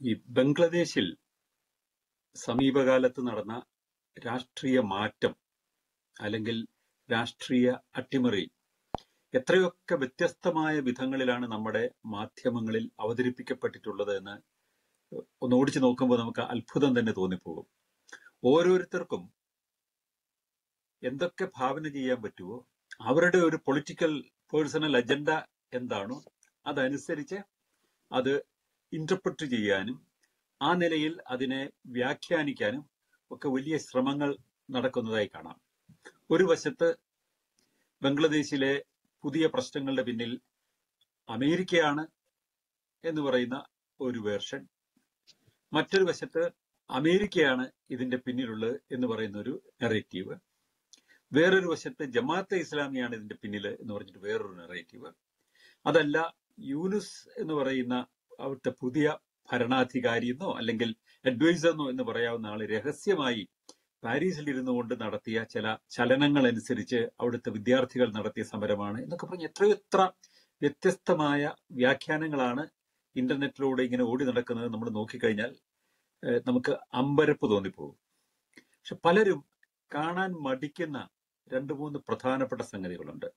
ഈ ബംഗ്ലാദേശിൽ സമീപകാലത്ത് നടന്ന രാഷ്ട്രീയ മാറ്റം അല്ലെങ്കിൽ രാഷ്ട്രീയ അട്ടിമറി എത്രയൊക്കെ വ്യത്യസ്തമായ വിധങ്ങളിലാണ് നമ്മുടെ മാധ്യമങ്ങളിൽ അവതരിപ്പിക്കപ്പെട്ടിട്ടുള്ളത് എന്ന് ഒന്ന് ഓടിച്ചു നോക്കുമ്പോൾ നമുക്ക് അത്ഭുതം തന്നെ തോന്നിപ്പോകും ഓരോരുത്തർക്കും എന്തൊക്കെ ഭാവന ചെയ്യാൻ പറ്റുമോ അവരുടെ ഒരു പൊളിറ്റിക്കൽ പേഴ്സണൽ അജണ്ട എന്താണോ അതനുസരിച്ച് അത് ഇന്റർപ്രറ്റ് ചെയ്യാനും ആ നിലയിൽ അതിനെ വ്യാഖ്യാനിക്കാനും ഒക്കെ വലിയ ശ്രമങ്ങൾ നടക്കുന്നതായി കാണാം ഒരു വശത്ത് ബംഗ്ലാദേശിലെ പുതിയ പ്രശ്നങ്ങളുടെ പിന്നിൽ അമേരിക്കയാണ് എന്ന് പറയുന്ന ഒരു വേർഷൻ മറ്റൊരു വശത്ത് അമേരിക്കയാണ് ഇതിന്റെ പിന്നിലുള്ളത് എന്ന് പറയുന്ന ഒരു നെറേറ്റീവ് വേറൊരു വശത്ത് ജമാഅത്തെ ഇസ്ലാമിയാണ് ഇതിന്റെ പിന്നിൽ എന്ന് പറഞ്ഞിട്ട് വേറൊരു നെറേറ്റീവ് അതല്ല യൂനുസ് എന്ന് പറയുന്ന അവിടുത്തെ പുതിയ ഭരണാധികാരി എന്നോ അല്ലെങ്കിൽ അഡ്വൈസർ എന്ന് പറയാവുന്ന ആള് രഹസ്യമായി പാരീസിൽ ഇരുന്നു കൊണ്ട് നടത്തിയ ചില ചലനങ്ങൾ അനുസരിച്ച് അവിടുത്തെ വിദ്യാർത്ഥികൾ നടത്തിയ സമരമാണ് എന്നൊക്കെ പറഞ്ഞ് എത്രയെത്ര വ്യത്യസ്തമായ വ്യാഖ്യാനങ്ങളാണ് ഇന്റർനെറ്റിലൂടെ ഇങ്ങനെ ഓടി നടക്കുന്നത് നമ്മൾ നോക്കിക്കഴിഞ്ഞാൽ ഏഹ്, നമുക്ക് അമ്പരപ്പ് തോന്നിപ്പോകും പക്ഷെ പലരും കാണാൻ മടിക്കുന്ന രണ്ട് മൂന്ന് പ്രധാനപ്പെട്ട സംഗതികളുണ്ട്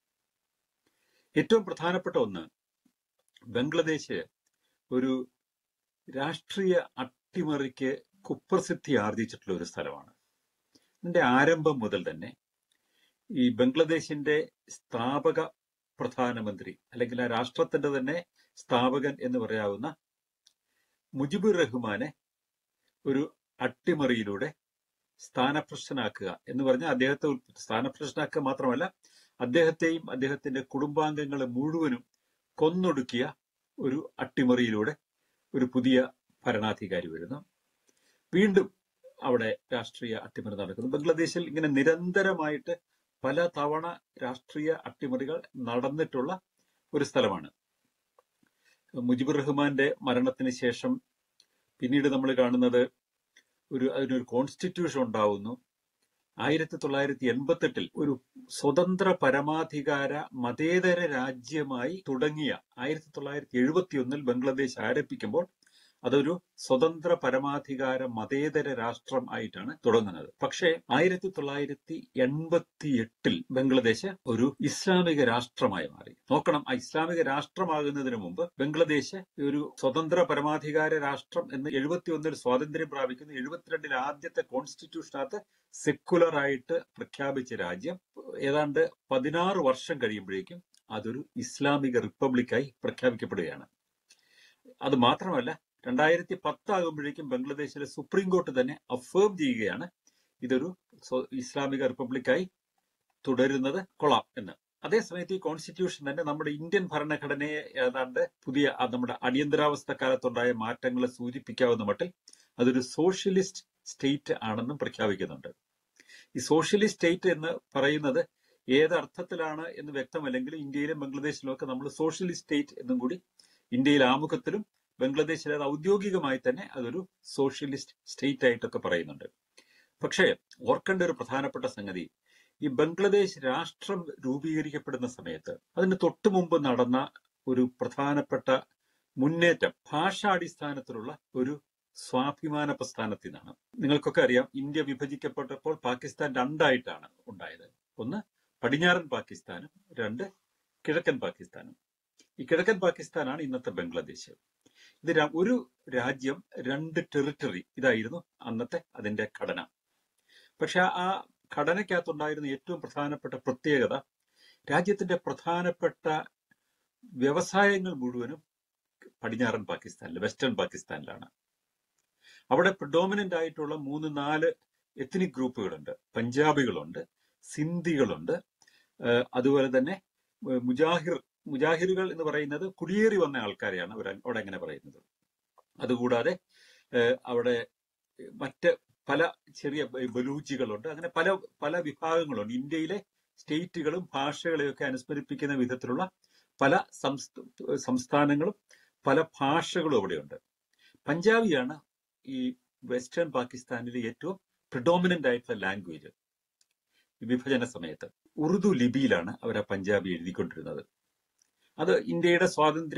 ഏറ്റവും പ്രധാനപ്പെട്ട ഒന്ന് ബംഗ്ലാദേശ് ഒരു രാഷ്ട്രീയ അട്ടിമറിക്ക് കുപ്രസിദ്ധി ആർജിച്ചിട്ടുള്ള ഒരു സ്ഥലമാണ് ഇതിന്റെ ആരംഭം മുതൽ തന്നെ ഈ ബംഗ്ലാദേശിന്റെ സ്ഥാപക പ്രധാനമന്ത്രി അല്ലെങ്കിൽ ആ രാഷ്ട്രത്തിന്റെ തന്നെ സ്ഥാപകൻ എന്ന് പറയാവുന്ന മുജിബുർ റഹ്മാനെ ഒരു അട്ടിമറിയിലൂടെ സ്ഥാനഭ്രഷ്ടനാക്കുക എന്ന് പറഞ്ഞാൽ അദ്ദേഹത്തെ ഉൾ- സ്ഥാനഭ്രഷ്ടനാക്കുക മാത്രമല്ല അദ്ദേഹത്തെയും അദ്ദേഹത്തിന്റെ കുടുംബാംഗങ്ങളെ മുഴുവനും കൊന്നൊടുക്കിയ ഒരു അട്ടിമറിയിലൂടെ ഒരു പുതിയ ഭരണാധികാരി വരുന്നു വീണ്ടും അവിടെ രാഷ്ട്രീയ അട്ടിമറി നടക്കുന്നു ബംഗ്ലാദേശിൽ ഇങ്ങനെ നിരന്തരമായിട്ട് പല തവണ രാഷ്ട്രീയ അട്ടിമറികൾ നടന്നിട്ടുള്ള ഒരു സ്ഥലമാണ് മുജിബുർ റഹ്മാന്റെ മരണത്തിന് ശേഷം പിന്നീട് നമ്മൾ കാണുന്നത് ഒരു അതിനൊരു കോൺസ്റ്റിറ്റ്യൂഷൻ ഉണ്ടാവുന്നു ആയിരത്തി തൊള്ളായിരത്തി എൺപത്തെട്ടിൽ ഒരു സ്വതന്ത്ര പരമാധികാര മതേതര രാജ്യമായി തുടങ്ങിയ ആയിരത്തി തൊള്ളായിരത്തി എഴുപത്തി ഒന്നിൽ ബംഗ്ലാദേശ് ആരംഭിക്കുമ്പോൾ അതൊരു സ്വതന്ത്ര പരമാധികാര മതേതര രാഷ്ട്രം ആയിട്ടാണ് തുടങ്ങുന്നത് പക്ഷേ ആയിരത്തി തൊള്ളായിരത്തി എൺപത്തി എട്ടിൽ ബംഗ്ലാദേശ് ഒരു ഇസ്ലാമിക രാഷ്ട്രമായി മാറി നോക്കണം ആ ഇസ്ലാമിക രാഷ്ട്രമാകുന്നതിന് മുമ്പ് ബംഗ്ലാദേശ് ഒരു സ്വതന്ത്ര പരമാധികാര രാഷ്ട്രം എന്ന് എഴുപത്തി ഒന്നിൽ സ്വാതന്ത്ര്യം പ്രാപിക്കുന്നു എഴുപത്തിരണ്ടിൽ ആദ്യത്തെ കോൺസ്റ്റിറ്റ്യൂഷനകത്ത് സെക്കുലർ ആയിട്ട് പ്രഖ്യാപിച്ച രാജ്യം ഏതാണ്ട് പതിനാറ് വർഷം കഴിയുമ്പോഴേക്കും അതൊരു ഇസ്ലാമിക റിപ്പബ്ലിക്കായി പ്രഖ്യാപിക്കപ്പെടുകയാണ് അത് മാത്രമല്ല രണ്ടായിരത്തി പത്താകുമ്പോഴേക്കും ബംഗ്ലാദേശിലെ സുപ്രീം കോർട്ട് തന്നെ അഫേം ചെയ്യുകയാണ് ഇതൊരു സ്വ- ഇസ്ലാമിക റിപ്പബ്ലിക്കായി തുടരുന്നത് കൊള്ളാം എന്ന് അതേസമയത്ത് ഈ കോൺസ്റ്റിറ്റ്യൂഷൻ തന്നെ നമ്മുടെ ഇന്ത്യൻ ഭരണഘടനയെ ഏതാണ്ട് പുതിയ ആ നമ്മുടെ അടിയന്തരാവസ്ഥ കാലത്തുണ്ടായ മാറ്റങ്ങളെ സൂചിപ്പിക്കാവുന്ന മട്ടിൽ അതൊരു സോഷ്യലിസ്റ്റ് സ്റ്റേറ്റ് ആണെന്നും പ്രഖ്യാപിക്കുന്നുണ്ട് ഈ സോഷ്യലിസ്റ്റ് സ്റ്റേറ്റ് എന്ന് പറയുന്നത് ഏത് അർത്ഥത്തിലാണ് എന്ന് വ്യക്തമല്ലെങ്കിൽ ഇന്ത്യയിലും ബംഗ്ലാദേശിലും ഒക്കെ നമ്മൾ സോഷ്യലിസ്റ്റ് സ്റ്റേറ്റ് എന്നും കൂടി ഇന്ത്യയിൽ ആമുഖത്തിലും ബംഗ്ലാദേശിൽ അത് ഔദ്യോഗികമായി തന്നെ അതൊരു സോഷ്യലിസ്റ്റ് സ്റ്റേറ്റ് ആയിട്ടൊക്കെ പറയുന്നുണ്ട് പക്ഷേ ഓർക്കേണ്ട ഒരു പ്രധാനപ്പെട്ട സംഗതി ഈ ബംഗ്ലാദേശ് രാഷ്ട്രം രൂപീകരിക്കപ്പെടുന്ന സമയത്ത് അതിന് തൊട്ടു മുമ്പ് നടന്ന ഒരു പ്രധാനപ്പെട്ട മുന്നേറ്റം ഭാഷാടിസ്ഥാനത്തിലുള്ള ഒരു സ്വാഭിമാന പ്രസ്ഥാനത്തിൽ നിന്നാണ് നിങ്ങൾക്കൊക്കെ അറിയാം ഇന്ത്യ വിഭജിക്കപ്പെട്ടപ്പോൾ പാകിസ്ഥാൻ രണ്ടായിട്ടാണ് ഉണ്ടായത് ഒന്ന് പടിഞ്ഞാറൻ പാകിസ്ഥാനും രണ്ട് കിഴക്കൻ പാകിസ്ഥാനും ഈ കിഴക്കൻ പാകിസ്ഥാനാണ് ഇന്നത്തെ ബംഗ്ലാദേശ് ഇത് ര- ഒരു രാജ്യം രണ്ട് ടെറിട്ടറി ഇതായിരുന്നു അന്നത്തെ അതിന്റെ ഘടന പക്ഷെ ആ ഘടനയ്ക്കകത്തുണ്ടായിരുന്ന ഏറ്റവും പ്രധാനപ്പെട്ട പ്രത്യേകത രാജ്യത്തിന്റെ പ്രധാനപ്പെട്ട വ്യവസായങ്ങൾ മുഴുവനും പടിഞ്ഞാറൻ പാകിസ്ഥാനിൽ വെസ്റ്റേൺ പാകിസ്ഥാനിലാണ് അവിടെ പ്രിഡോമിനന്റ് ആയിട്ടുള്ള മൂന്ന് നാല് എത്നിക് ഗ്രൂപ്പുകളുണ്ട് പഞ്ചാബികളുണ്ട് സിന്ധികളുണ്ട് ഏഹ് അതുപോലെ തന്നെ ഏഹ് മുജാഹിർ മുജാഹിറുകൾ എന്ന് പറയുന്നത് കുടിയേറി വന്ന ആൾക്കാരെയാണ് അവർ അവിടെ അങ്ങനെ പറയുന്നത് അതുകൂടാതെ ഏഹ് അവിടെ മറ്റ് പല ചെറിയ ബ- ബലൂച്ചികളുണ്ട് അങ്ങനെ പല പല വിഭാഗങ്ങളുണ്ട് ഇന്ത്യയിലെ സ്റ്റേറ്റുകളും ഭാഷകളെയൊക്കെ അനുസ്മരിപ്പിക്കുന്ന വിധത്തിലുള്ള പല സംസ്ഥ- സംസ്ഥാനങ്ങളും പല ഭാഷകളും അവിടെയുണ്ട് പഞ്ചാബിയാണ് ഈ വെസ്റ്റേൺ പാകിസ്ഥാനിലെ ഏറ്റവും പ്രിഡോമിനന്റ് ആയിട്ടുള്ള ലാംഗ്വേജ് വിഭജന സമയത്ത് ഉറുദു ലിപിയിലാണ് അവർ ആ പഞ്ചാബി എഴുതിക്കൊണ്ടിരുന്നത് അത് ഇന്ത്യയുടെ സ്വാതന്ത്ര്യം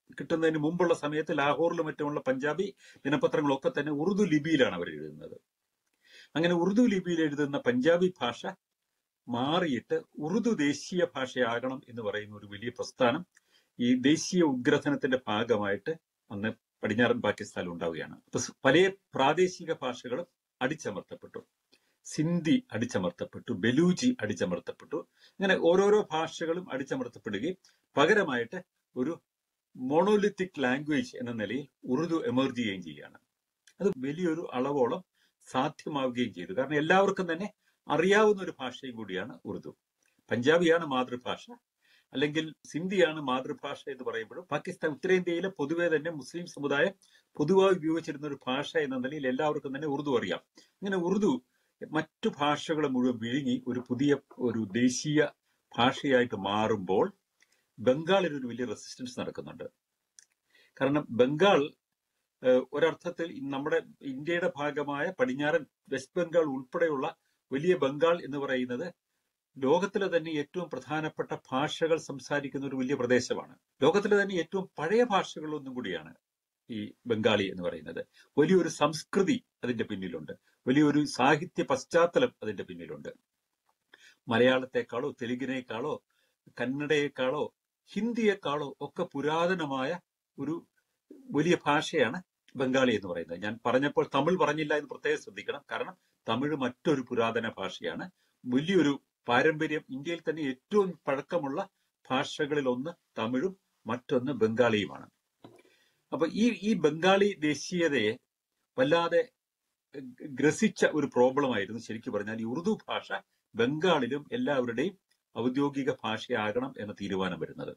കിട്ടുന്നതിന് മുമ്പുള്ള സമയത്ത് ലാഹോറിലും മറ്റുമുള്ള പഞ്ചാബി ദിനപത്രങ്ങളൊക്കെ തന്നെ ഉറുദു ലിപിയിലാണ് അവർ എഴുതുന്നത് അങ്ങനെ ഉറുദു ലിപിയിൽ എഴുതുന്ന പഞ്ചാബി ഭാഷ മാറിയിട്ട് ഉറുദു ദേശീയ ഭാഷയാകണം എന്ന് പറയുന്ന ഒരു വലിയ പ്രസ്ഥാനം ഈ ദേശീയ ഉഗ്രഥനത്തിന്റെ ഭാഗമായിട്ട് അന്ന് പടിഞ്ഞാറൻ പാകിസ്ഥാനിൽ ഉണ്ടാവുകയാണ് അപ്പൊ സ് പല പ്രാദേശിക ഭാഷകളും അടിച്ചമർത്തപ്പെട്ടു സിന്ധി അടിച്ചമർത്തപ്പെട്ടു ബലൂജി അടിച്ചമർത്തപ്പെട്ടു അങ്ങനെ ഓരോരോ ഭാഷകളും അടിച്ചമർത്തപ്പെടുകയും പകരമായിട്ട് ഒരു മോണോലിത്തിക് ലാംഗ്വേജ് എന്ന നിലയിൽ ഉറുദു എമർജ് ചെയ്യുകയും ചെയ്യുകയാണ് അത് വലിയൊരു അളവോളം സാധ്യമാവുകയും ചെയ്തു കാരണം എല്ലാവർക്കും തന്നെ അറിയാവുന്ന ഒരു ഭാഷയും കൂടിയാണ് ഉറുദു പഞ്ചാബിയാണ് മാതൃഭാഷ അല്ലെങ്കിൽ സിന്ധിയാണ് മാതൃഭാഷ എന്ന് പറയുമ്പോഴും പാകിസ്ഥാൻ ഉത്തരേന്ത്യയിലെ പൊതുവെ തന്നെ മുസ്ലിം സമുദായം പൊതുവായി ഉപയോഗിച്ചിരുന്ന ഒരു ഭാഷ എന്ന നിലയിൽ എല്ലാവർക്കും തന്നെ ഉറുദു അറിയാം അങ്ങനെ ഉറുദു മറ്റു ഭാഷകളെ മുഴുവൻ വിഴുങ്ങി ഒരു പുതിയ ഒരു ദേശീയ ഭാഷയായിട്ട് മാറുമ്പോൾ ബംഗാളിൽ ഒരു വലിയ റെസിസ്റ്റൻസ് നടക്കുന്നുണ്ട് കാരണം ബംഗാൾ ഏഹ്, ഒരർത്ഥത്തിൽ നമ്മുടെ ഇന്ത്യയുടെ ഭാഗമായ പടിഞ്ഞാറൻ വെസ്റ്റ് ബംഗാൾ ഉൾപ്പെടെയുള്ള വലിയ ബംഗാൾ എന്ന് പറയുന്നത് ലോകത്തിലെ തന്നെ ഏറ്റവും പ്രധാനപ്പെട്ട ഭാഷകൾ സംസാരിക്കുന്ന ഒരു വലിയ പ്രദേശമാണ് ലോകത്തിലെ തന്നെ ഏറ്റവും പഴയ ഭാഷകളൊന്നും കൂടിയാണ് ഈ ബംഗാളി എന്ന് പറയുന്നത് വലിയൊരു സംസ്കൃതി അതിന്റെ പിന്നിലുണ്ട് വലിയൊരു സാഹിത്യ പശ്ചാത്തലം അതിന്റെ പിന്നിലുണ്ട് മലയാളത്തെക്കാളോ തെലുങ്കിനേക്കാളോ കന്നഡയെക്കാളോ ഹിന്ദിയെക്കാളോ ഒക്കെ പുരാതനമായ ഒരു വലിയ ഭാഷയാണ് ബംഗാളി എന്ന് പറയുന്നത് ഞാൻ പറഞ്ഞപ്പോൾ തമിഴ് പറഞ്ഞില്ല എന്ന് പ്രത്യേകം ശ്രദ്ധിക്കണം കാരണം തമിഴ് മറ്റൊരു പുരാതന ഭാഷയാണ് വലിയൊരു പാരമ്പര്യം ഇന്ത്യയിൽ തന്നെ ഏറ്റവും പഴക്കമുള്ള ഭാഷകളിൽ ഒന്ന് തമിഴും മറ്റൊന്ന് ബംഗാളിയുമാണ് അപ്പൊ ഈ ഈ ബംഗാളി ദേശീയതയെ വല്ലാതെ ഗ്രസിച്ച ഒരു പ്രോബ്ലം ആയിരുന്നു ശരിക്കും പറഞ്ഞാൽ ഈ ഉറുദു ഭാഷ ബംഗാളിലും എല്ലാവരുടെയും ഔദ്യോഗിക ഭാഷയാകണം എന്ന തീരുമാനം വരുന്നത്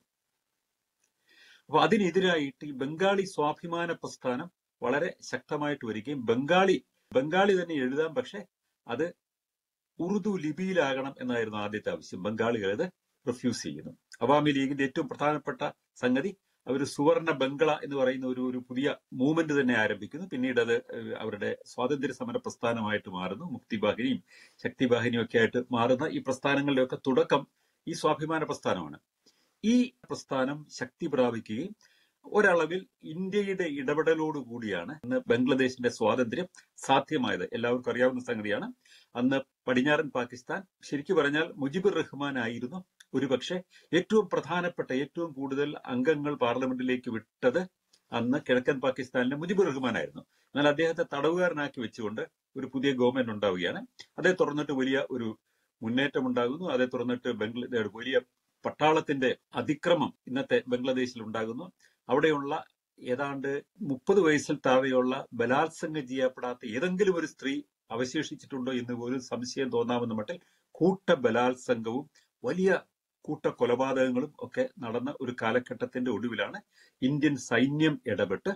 അപ്പൊ അതിനെതിരായിട്ട് ഈ ബംഗാളി സ്വാഭിമാന പ്രസ്ഥാനം വളരെ ശക്തമായിട്ട് വരികയും ബംഗാളി ബംഗാളി തന്നെ എഴുതാം പക്ഷെ അത് ഉറുദു ലിപിയിലാകണം എന്നായിരുന്നു ആദ്യത്തെ ആവശ്യം ബംഗാളികൾ അത് റിഫ്യൂസ് ചെയ്യുന്നു അവാമി ലീഗിന്റെ ഏറ്റവും പ്രധാനപ്പെട്ട സംഗതി അവർ സുവർണ ബംഗ്ല എന്ന് പറയുന്ന ഒരു ഒരു പുതിയ മൂവ്മെന്റ് തന്നെ ആരംഭിക്കുന്നു പിന്നീട് അത് ഏഹ്, അവരുടെ സ്വാതന്ത്ര്യ സമര പ്രസ്ഥാനമായിട്ട് മാറുന്നു മുക്തിവാഹിനിയും ശക്തിവാഹിനിയും ഒക്കെ ആയിട്ട് മാറുന്ന ഈ പ്രസ്ഥാനങ്ങളിലൊക്കെ തുടക്കം ഈ സ്വാഭിമാന പ്രസ്ഥാനമാണ് ഈ പ്രസ്ഥാനം ശക്തി പ്രാപിക്കുകയും ഒരളവിൽ ഇന്ത്യയുടെ ഇടപെടലോട് കൂടിയാണ് ഇന്ന് ബംഗ്ലാദേശിന്റെ സ്വാതന്ത്ര്യം സാധ്യമായത് എല്ലാവർക്കും അറിയാവുന്ന സംഗതിയാണ് അന്ന് പടിഞ്ഞാറൻ പാകിസ്ഥാൻ ശരിക്കു പറഞ്ഞാൽ മുജിബുർ റഹ്മാൻ ആയിരുന്നു ഒരുപക്ഷെ ഏറ്റവും പ്രധാനപ്പെട്ട ഏറ്റവും കൂടുതൽ അംഗങ്ങൾ പാർലമെന്റിലേക്ക് വിട്ടത് അന്ന് കിഴക്കൻ പാകിസ്ഥാനിലെ മുജിബുർ റഹ്മാൻ ആയിരുന്നു എന്നാൽ അദ്ദേഹത്തെ തടവുകാരനാക്കി വെച്ചുകൊണ്ട് ഒരു പുതിയ ഗവൺമെന്റ് ഉണ്ടാവുകയാണ് അതേ തുറന്നിട്ട് വലിയ ഒരു മുന്നേറ്റം ഉണ്ടാകുന്നു അതേ തുറന്നിട്ട് ബംഗ്ലാ വലിയ പട്ടാളത്തിന്റെ അതിക്രമം ഇന്നത്തെ ബംഗ്ലാദേശിൽ ഉണ്ടാകുന്നു അവിടെയുള്ള ഏതാണ്ട് മുപ്പത് വയസ്സിൽ താഴെയുള്ള ബലാത്സംഗം ചെയ്യപ്പെടാത്ത ഏതെങ്കിലും ഒരു സ്ത്രീ അവശേഷിച്ചിട്ടുണ്ടോ എന്ന് പോലും സംശയം തോന്നാമെന്ന മട്ടിൽ കൂട്ട ബലാത്സംഗവും വലിയ കൂട്ട കൊലപാതകങ്ങളും ഒക്കെ നടന്ന ഒരു കാലഘട്ടത്തിന്റെ ഒടുവിലാണ് ഇന്ത്യൻ സൈന്യം ഇടപെട്ട്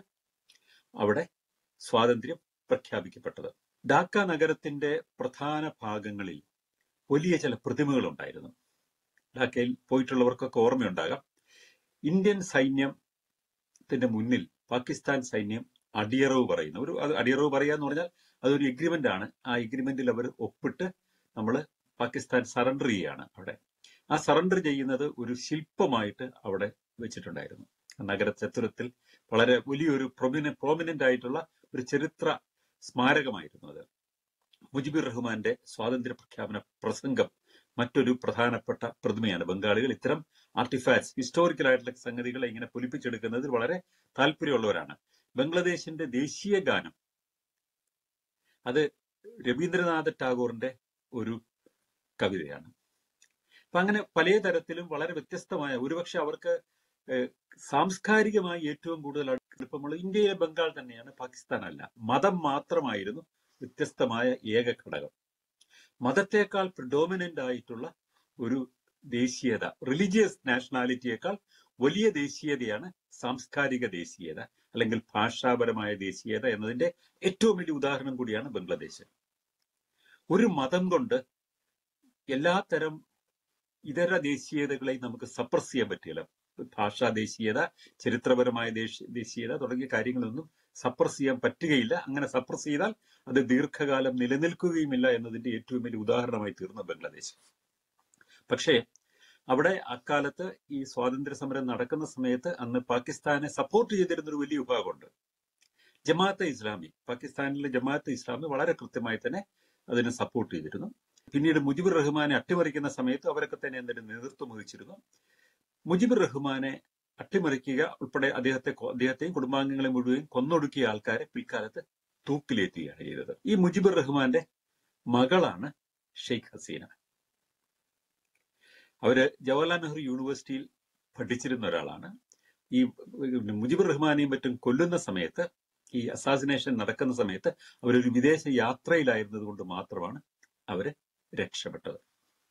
അവിടെ സ്വാതന്ത്ര്യം പ്രഖ്യാപിക്കപ്പെട്ടത് ഡാക്ക നഗരത്തിന്റെ പ്രധാന ഭാഗങ്ങളിൽ വലിയ ചില പ്രതിമകൾ ഉണ്ടായിരുന്നു ഡാക്കയിൽ പോയിട്ടുള്ളവർക്കൊക്കെ ഓർമ്മയുണ്ടാകാം ഇന്ത്യൻ സൈന്യത്തിന്റെ മുന്നിൽ പാകിസ്ഥാൻ സൈന്യം അടിയറവ് പറയുന്ന ഒരു അത് അടിയറവ് പറയുക എന്ന് പറഞ്ഞാൽ അതൊരു എഗ്രിമെന്റ് ആണ് ആ എഗ്രിമെന്റിൽ അവർ ഒപ്പിട്ട് നമ്മൾ പാകിസ്ഥാൻ സറണ്ടർ ചെയ്യുകയാണ് അവിടെ ആ സറണ്ടർ ചെയ്യുന്നത് ഒരു ശില്പമായിട്ട് അവിടെ വെച്ചിട്ടുണ്ടായിരുന്നു നഗര ചത്തുരത്തിൽ വളരെ വലിയൊരു പ്രൊമിന പ്രോമിനന്റ് ആയിട്ടുള്ള ഒരു ചരിത്ര സ്മാരകമായിരുന്നു അത് മുജിബുർ റഹ്മാന്റെ സ്വാതന്ത്ര്യ പ്രഖ്യാപന പ്രസംഗം മറ്റൊരു പ്രധാനപ്പെട്ട പ്രതിമയാണ് ബംഗാളികൾ ഇത്തരം ആർട്ടിഫാക്ട്സ് ഹിസ്റ്റോറിക്കൽ ആയിട്ടുള്ള സംഗതികളെ ഇങ്ങനെ പൊലിപ്പിച്ചെടുക്കുന്നതിൽ വളരെ താല്പര്യമുള്ളവരാണ് ബംഗ്ലാദേശിന്റെ ദേശീയ ഗാനം അത് രവീന്ദ്രനാഥ ടാഗോറിന്റെ ഒരു കവിതയാണ് അപ്പൊ അങ്ങനെ പല തരത്തിലും വളരെ വ്യത്യസ്തമായ ഒരുപക്ഷെ അവർക്ക് ഏഹ്, സാംസ്കാരികമായി ഏറ്റവും കൂടുതൽ അടുപ്പമുള്ള ഇന്ത്യയിലെ ബംഗാൾ തന്നെയാണ് പാകിസ്ഥാൻ അല്ല മതം മാത്രമായിരുന്നു വ്യത്യസ്തമായ ഏക ഘടകം മതത്തെക്കാൾ പ്രിഡോമിനന്റ് ആയിട്ടുള്ള ഒരു ദേശീയത റിലീജിയസ് നാഷണാലിറ്റിയേക്കാൾ വലിയ ദേശീയതയാണ് സാംസ്കാരിക ദേശീയത അല്ലെങ്കിൽ ഭാഷാപരമായ ദേശീയത എന്നതിന്റെ ഏറ്റവും വലിയ ഉദാഹരണം കൂടിയാണ് ബംഗ്ലാദേശ് ഒരു മതം കൊണ്ട് എല്ലാത്തരം ഇതര ദേശീയതകളെയും നമുക്ക് സപ്രസ് ചെയ്യാൻ പറ്റില്ല ഭാഷാ ദേശീയത ചരിത്രപരമായ ദേശീ- ദേശീയത തുടങ്ങിയ കാര്യങ്ങളൊന്നും സപ്രസ് ചെയ്യാൻ പറ്റുകയില്ല അങ്ങനെ സപ്രസ് ചെയ്താൽ അത് ദീർഘകാലം നിലനിൽക്കുകയുമില്ല എന്നതിന്റെ ഏറ്റവും വലിയ ഉദാഹരണമായി തീർന്നു ബംഗ്ലാദേശ് പക്ഷേ അവിടെ അക്കാലത്ത് ഈ സ്വാതന്ത്ര്യ സമരം നടക്കുന്ന സമയത്ത് അന്ന് പാകിസ്ഥാനെ സപ്പോർട്ട് ചെയ്തിരുന്ന ഒരു വലിയ വിഭാഗമുണ്ട് ജമാഅത്തെ ഇസ്ലാമി പാകിസ്ഥാനിലെ ജമാഅത്തെ ഇസ്ലാമി വളരെ കൃത്യമായി തന്നെ അതിനെ സപ്പോർട്ട് ചെയ്തിരുന്നു പിന്നീട് മുജിബുർ റഹ്മാനെ അട്ടിമറിക്കുന്ന സമയത്ത് അവരൊക്കെ തന്നെ അതിന്റെ നേതൃത്വം വഹിച്ചിരുന്നു മുജിബുർ റഹ്മാനെ അട്ടിമറിക്കുക ഉൾപ്പെടെ അദ്ദേഹത്തെ കൊ- അദ്ദേഹത്തെയും കുടുംബാംഗങ്ങളെ മുഴുവൻ കൊന്നൊടുക്കിയ ആൾക്കാരെ പിൽക്കാലത്ത് തൂക്കിലേറ്റുകയാണ് ചെയ്തത് ഈ മുജിബുർ റഹ്മാന്റെ മകളാണ് ഷെയ്ഖ് ഹസീന അവര് ജവഹർലാൽ നെഹ്റു യൂണിവേഴ്സിറ്റിയിൽ പഠിച്ചിരുന്ന ഒരാളാണ് ഈ മുജിബുർ റഹ്മാനെയും മറ്റും കൊല്ലുന്ന സമയത്ത് ഈ അസാസിനേഷൻ നടക്കുന്ന സമയത്ത് അവരൊരു വിദേശ യാത്രയിലായിരുന്നത് കൊണ്ട് മാത്രമാണ് അവര് രക്ഷപ്പെട്ടത്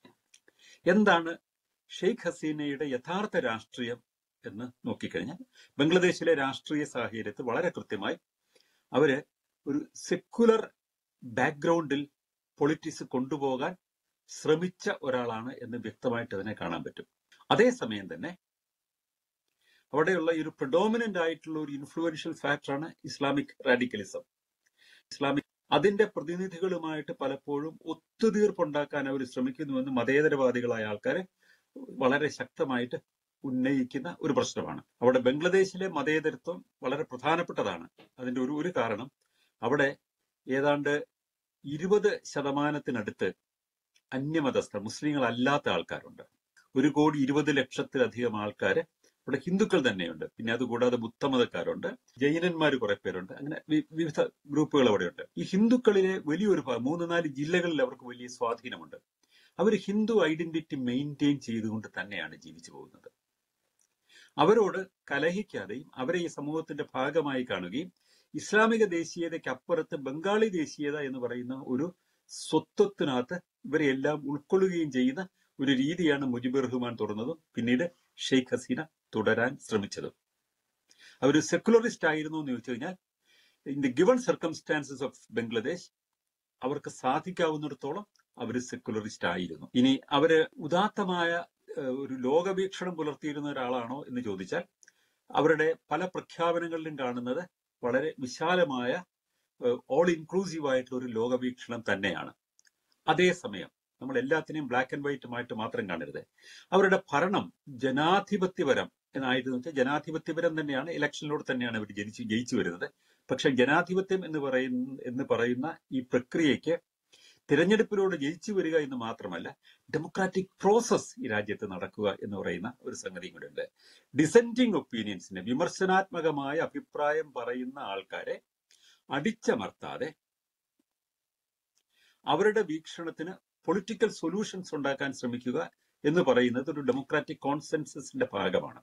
എന്താണ് ഷെയ്ഖ് ഹസീനയുടെ യഥാർത്ഥ രാഷ്ട്രീയം എന്ന് നോക്കിക്കഴിഞ്ഞാൽ ബംഗ്ലാദേശിലെ രാഷ്ട്രീയ സാഹചര്യത്തിൽ വളരെ കൃത്യമായി അവര് ഒരു സെക്കുലർ ബാക്ക്ഗ്രൗണ്ടിൽ പൊളിറ്റിക്സ് കൊണ്ടുപോകാൻ ശ്രമിച്ച ഒരാളാണ് എന്ന് വ്യക്തമായിട്ട് അതിനെ കാണാൻ പറ്റും അതേസമയം തന്നെ അവിടെയുള്ള ഈ ഒരു പ്രഡോമിനന്റ് ആയിട്ടുള്ള ഒരു ഇൻഫ്ലുവൻഷ്യൽ ഫാക്ടറാണ് ഇസ്ലാമിക് റാഡിക്കലിസം ഇസ്ലാമിക് അതിന്റെ പ്രതിനിധികളുമായിട്ട് പലപ്പോഴും ഒത്തുതീർപ്പുണ്ടാക്കാൻ അവർ ശ്രമിക്കുന്നുവെന്ന് മതേതരവാദികളായ ആൾക്കാരെ വളരെ ശക്തമായിട്ട് ഉന്നയിക്കുന്ന ഒരു പ്രശ്നമാണ് അവിടെ ബംഗ്ലാദേശിലെ മതേതരത്വം വളരെ പ്രധാനപ്പെട്ടതാണ് അതിന്റെ ഒരു ഒരു കാരണം അവിടെ ഏതാണ്ട് ഇരുപത് ശതമാനത്തിനടുത്ത് അന്യമതസ്ഥർ മുസ്ലിങ്ങളല്ലാത്ത ആൾക്കാരുണ്ട് ഒരു കോടി ഇരുപത് ലക്ഷത്തിലധികം ആൾക്കാര് ഇവിടെ ഹിന്ദുക്കൾ തന്നെയുണ്ട് പിന്നെ അതുകൂടാതെ ബുദ്ധമതക്കാരുണ്ട് ജൈനന്മാർ കുറെ പേരുണ്ട് അങ്ങനെ വി- വിവിധ ഗ്രൂപ്പുകൾ അവിടെയുണ്ട് ഈ ഹിന്ദുക്കളിലെ വലിയൊരു ഭാഗം മൂന്ന് നാല് ജില്ലകളിൽ അവർക്ക് വലിയ സ്വാധീനമുണ്ട് അവർ ഹിന്ദു ഐഡന്റിറ്റി മെയിൻറ്റെയിൻ ചെയ്തുകൊണ്ട് തന്നെയാണ് ജീവിച്ചു പോകുന്നത് അവരോട് കലഹിക്കാതെയും അവരെ ഈ സമൂഹത്തിന്റെ ഭാഗമായി കാണുകയും ഇസ്ലാമിക ദേശീയതയ്ക്ക് അപ്പുറത്ത് ബംഗാളി ദേശീയത എന്ന് പറയുന്ന ഒരു സ്വത്വത്തിനകത്ത് ഇവരെ എല്ലാം ഉൾക്കൊള്ളുകയും ചെയ്യുന്ന ഒരു രീതിയാണ് മുജിബുർ റഹ്മാൻ തുറന്നതും പിന്നീട് ഷെയ്ഖ് ഹസീന തുടരാൻ ശ്രമിച്ചതും അവർ സെക്കുലറിസ്റ്റ് ആയിരുന്നു എന്ന് ചോദിച്ചു കഴിഞ്ഞാൽ in the given circumstances of Bangladesh അവർക്ക് സാധിക്കാവുന്നിടത്തോളം അവർ സെക്കുലറിസ്റ്റ് ആയിരുന്നു ഇനി അവര് ഉദാത്തമായ ഏഹ്, ഒരു ലോകവീക്ഷണം പുലർത്തിയിരുന്ന ഒരാളാണോ എന്ന് ചോദിച്ചാൽ അവരുടെ പല പ്രഖ്യാപനങ്ങളിലും കാണുന്നത് വളരെ വിശാലമായ ഓൾ ഇൻക്ലൂസീവ് ആയിട്ടുള്ള ഒരു ലോകവീക്ഷണം തന്നെയാണ് അതേസമയം നമ്മൾ എല്ലാത്തിനെയും ബ്ലാക്ക് ആൻഡ് വൈറ്റുമായിട്ട് മാത്രം കാണരുത് അവരുടെ ഭരണം ജനാധിപത്യപരം എന്നായിരുന്നു വെച്ചാൽ ജനാധിപത്യപരം തന്നെയാണ് ഇലക്ഷനിലൂടെ തന്നെയാണ് അവർ ജനിച്ചു ജയിച്ചു വരുന്നത് പക്ഷെ ജനാധിപത്യം എന്ന് പറയുന്ന എന്ന് പറയുന്ന ഈ പ്രക്രിയയ്ക്ക് തിരഞ്ഞെടുപ്പിലൂടെ ജയിച്ചു വരിക എന്ന് മാത്രമല്ല ഡെമോക്രാറ്റിക് പ്രോസസ് ഈ രാജ്യത്ത് നടക്കുക എന്ന് പറയുന്ന ഒരു സംഗതിയും കൂടെ ഉണ്ട് ഡിസെന്റിങ് ഒപ്പീനിയൻസിന് വിമർശനാത്മകമായ അഭിപ്രായം പറയുന്ന ആൾക്കാരെ അടിച്ചമർത്താതെ അവരുടെ വീക്ഷണത്തിന് പൊളിറ്റിക്കൽ സൊല്യൂഷൻസ് ഉണ്ടാക്കാൻ ശ്രമിക്കുക എന്ന് പറയുന്നത് ഒരു ഡെമോക്രാറ്റിക് കോൺസെൻസസിന്റെ ഭാഗമാണ്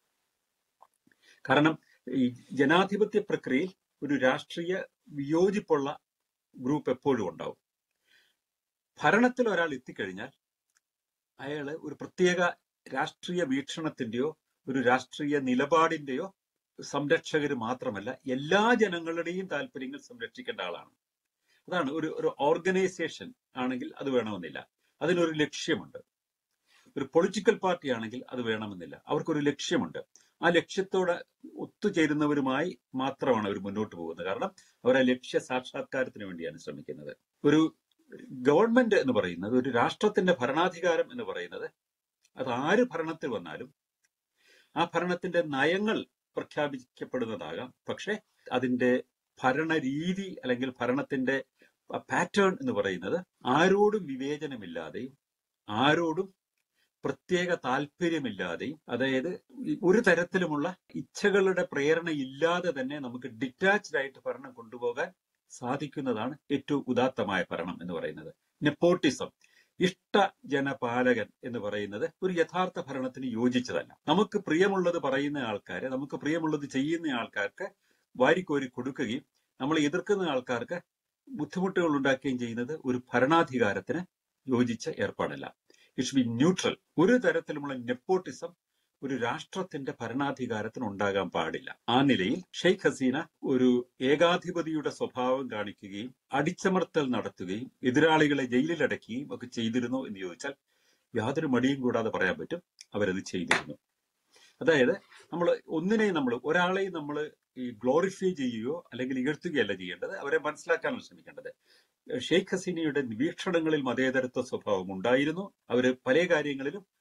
കാരണം ഈ ജനാധിപത്യ പ്രക്രിയയിൽ ഒരു രാഷ്ട്രീയ വിയോജിപ്പുള്ള ഗ്രൂപ്പ് എപ്പോഴും ഉണ്ടാവും ഭരണത്തിൽ ഒരാൾ എത്തിക്കഴിഞ്ഞാൽ അയാള് ഒരു പ്രത്യേക രാഷ്ട്രീയ വീക്ഷണത്തിന്റെയോ ഒരു രാഷ്ട്രീയ നിലപാടിന്റെയോ സംരക്ഷകർ മാത്രമല്ല എല്ലാ ജനങ്ങളുടെയും താല്പര്യങ്ങൾ സംരക്ഷിക്കേണ്ട ആളാണ് അതാണ് ഒരു ഒരു ഓർഗനൈസേഷൻ ആണെങ്കിൽ അത് വേണമെന്നില്ല അതിനൊരു ലക്ഷ്യമുണ്ട് ഒരു പൊളിറ്റിക്കൽ പാർട്ടി ആണെങ്കിൽ അത് വേണമെന്നില്ല അവർക്കൊരു ലക്ഷ്യമുണ്ട് ആ ലക്ഷ്യത്തോട് ഒത്തുചേരുന്നവരുമായി മാത്രമാണ് അവർ മുന്നോട്ട് പോകുന്നത് കാരണം അവർ ആ ലക്ഷ്യ സാക്ഷാത്കാരത്തിന് വേണ്ടിയാണ് ശ്രമിക്കുന്നത് ഒരു ഗവൺമെന്റ് എന്ന് പറയുന്നത് ഒരു രാഷ്ട്രത്തിന്റെ ഭരണാധികാരം എന്ന് പറയുന്നത് അത് ആര് ഭരണത്തിൽ വന്നാലും ആ ഭരണത്തിന്റെ നയങ്ങൾ പ്രഖ്യാപിക്കപ്പെടുന്നതാകാം പക്ഷെ അതിന്റെ ഭരണരീതി അല്ലെങ്കിൽ ഭരണത്തിന്റെ പാറ്റേൺ എന്ന് പറയുന്നത് ആരോടും വിവേചനമില്ലാതെയും ആരോടും പ്രത്യേക താല്പര്യമില്ലാതെയും അതായത് ഈ ഒരു തരത്തിലുമുള്ള ഇച്ഛകളുടെ പ്രേരണ ഇല്ലാതെ തന്നെ നമുക്ക് ഡിറ്റാച്ച്ഡ് ആയിട്ട് ഭരണം കൊണ്ടുപോകാൻ സാധിക്കുന്നതാണ് ഏറ്റവും ഉദാത്തമായ ഭരണം എന്ന് പറയുന്നത് നെപ്പോട്ടിസം ഇഷ്ട ജനപാലകൻ എന്ന് പറയുന്നത് ഒരു യഥാർത്ഥ ഭരണത്തിന് യോജിച്ചതല്ല നമുക്ക് പ്രിയമുള്ളത് പറയുന്ന ആൾക്കാരെ നമുക്ക് പ്രിയമുള്ളത് ചെയ്യുന്ന ആൾക്കാർക്ക് വാരിക്കോരി കൊടുക്കുകയും നമ്മൾ എതിർക്കുന്ന ആൾക്കാർക്ക് ബുദ്ധിമുട്ടുകൾ ഉണ്ടാക്കുകയും ചെയ്യുന്നത് ഒരു ഭരണാധികാരത്തിന് യോജിച്ച ഏർപ്പാടല്ല ഇറ്റ് ബി ന്യൂട്രൽ ഒരു തരത്തിലുമുള്ള നെപ്പോട്ടിസം ഒരു രാഷ്ട്രത്തിന്റെ ഭരണാധികാരത്തിന് ഉണ്ടാകാൻ പാടില്ല ആ നിലയിൽ ഷെയ്ഖ് ഹസീന ഒരു ഏകാധിപതിയുടെ സ്വഭാവം കാണിക്കുകയും അടിച്ചമർത്തൽ നടത്തുകയും എതിരാളികളെ ജയിലിലടയ്ക്കുകയും ഒക്കെ ചെയ്തിരുന്നു എന്ന് ചോദിച്ചാൽ യാതൊരു മടിയും കൂടാതെ പറയാൻ പറ്റും അവരത് ചെയ്തിരുന്നു അതായത് നമ്മൾ ഒന്നിനെയും നമ്മൾ ഒരാളെയും നമ്മൾ ഈ ഗ്ലോറിഫൈ ചെയ്യുകയോ അല്ലെങ്കിൽ ഇകഴ്ത്തുകയല്ല ചെയ്യേണ്ടത് അവരെ മനസ്സിലാക്കാനാണ് ശ്രമിക്കേണ്ടത് ഷെയ്ഖ് ഹസീനയുടെ വീക്ഷണങ്ങളിൽ മതേതരത്വ സ്വഭാവം ഉണ്ടായിരുന്നു അവര് പല കാര്യങ്ങളിലും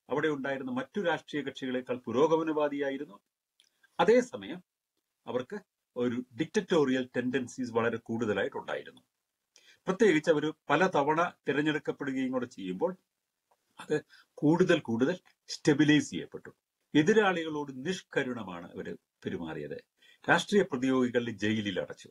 അവിടെ ഉണ്ടായിരുന്ന മറ്റു രാഷ്ട്രീയ കക്ഷികളെക്കാൾ പുരോഗമനവാദിയായിരുന്നു അതേസമയം അവർക്ക് ഒരു ഡിക്റ്ററ്റോറിയൽ ടെൻഡൻസീസ് വളരെ കൂടുതലായിട്ടുണ്ടായിരുന്നു പ്രത്യേകിച്ച് അവർ പലതവണ തിരഞ്ഞെടുക്കപ്പെടുകയും കൂടെ ചെയ്യുമ്പോൾ അത് കൂടുതൽ കൂടുതൽ സ്റ്റെബിലൈസ് ചെയ്യപ്പെട്ടു എതിരാളികളോട് നിഷ്കരുണമാണ് അവർ പെരുമാറിയത് രാഷ്ട്രീയ പ്രതിയോഗികളെ ജയിലിൽ അടച്ചു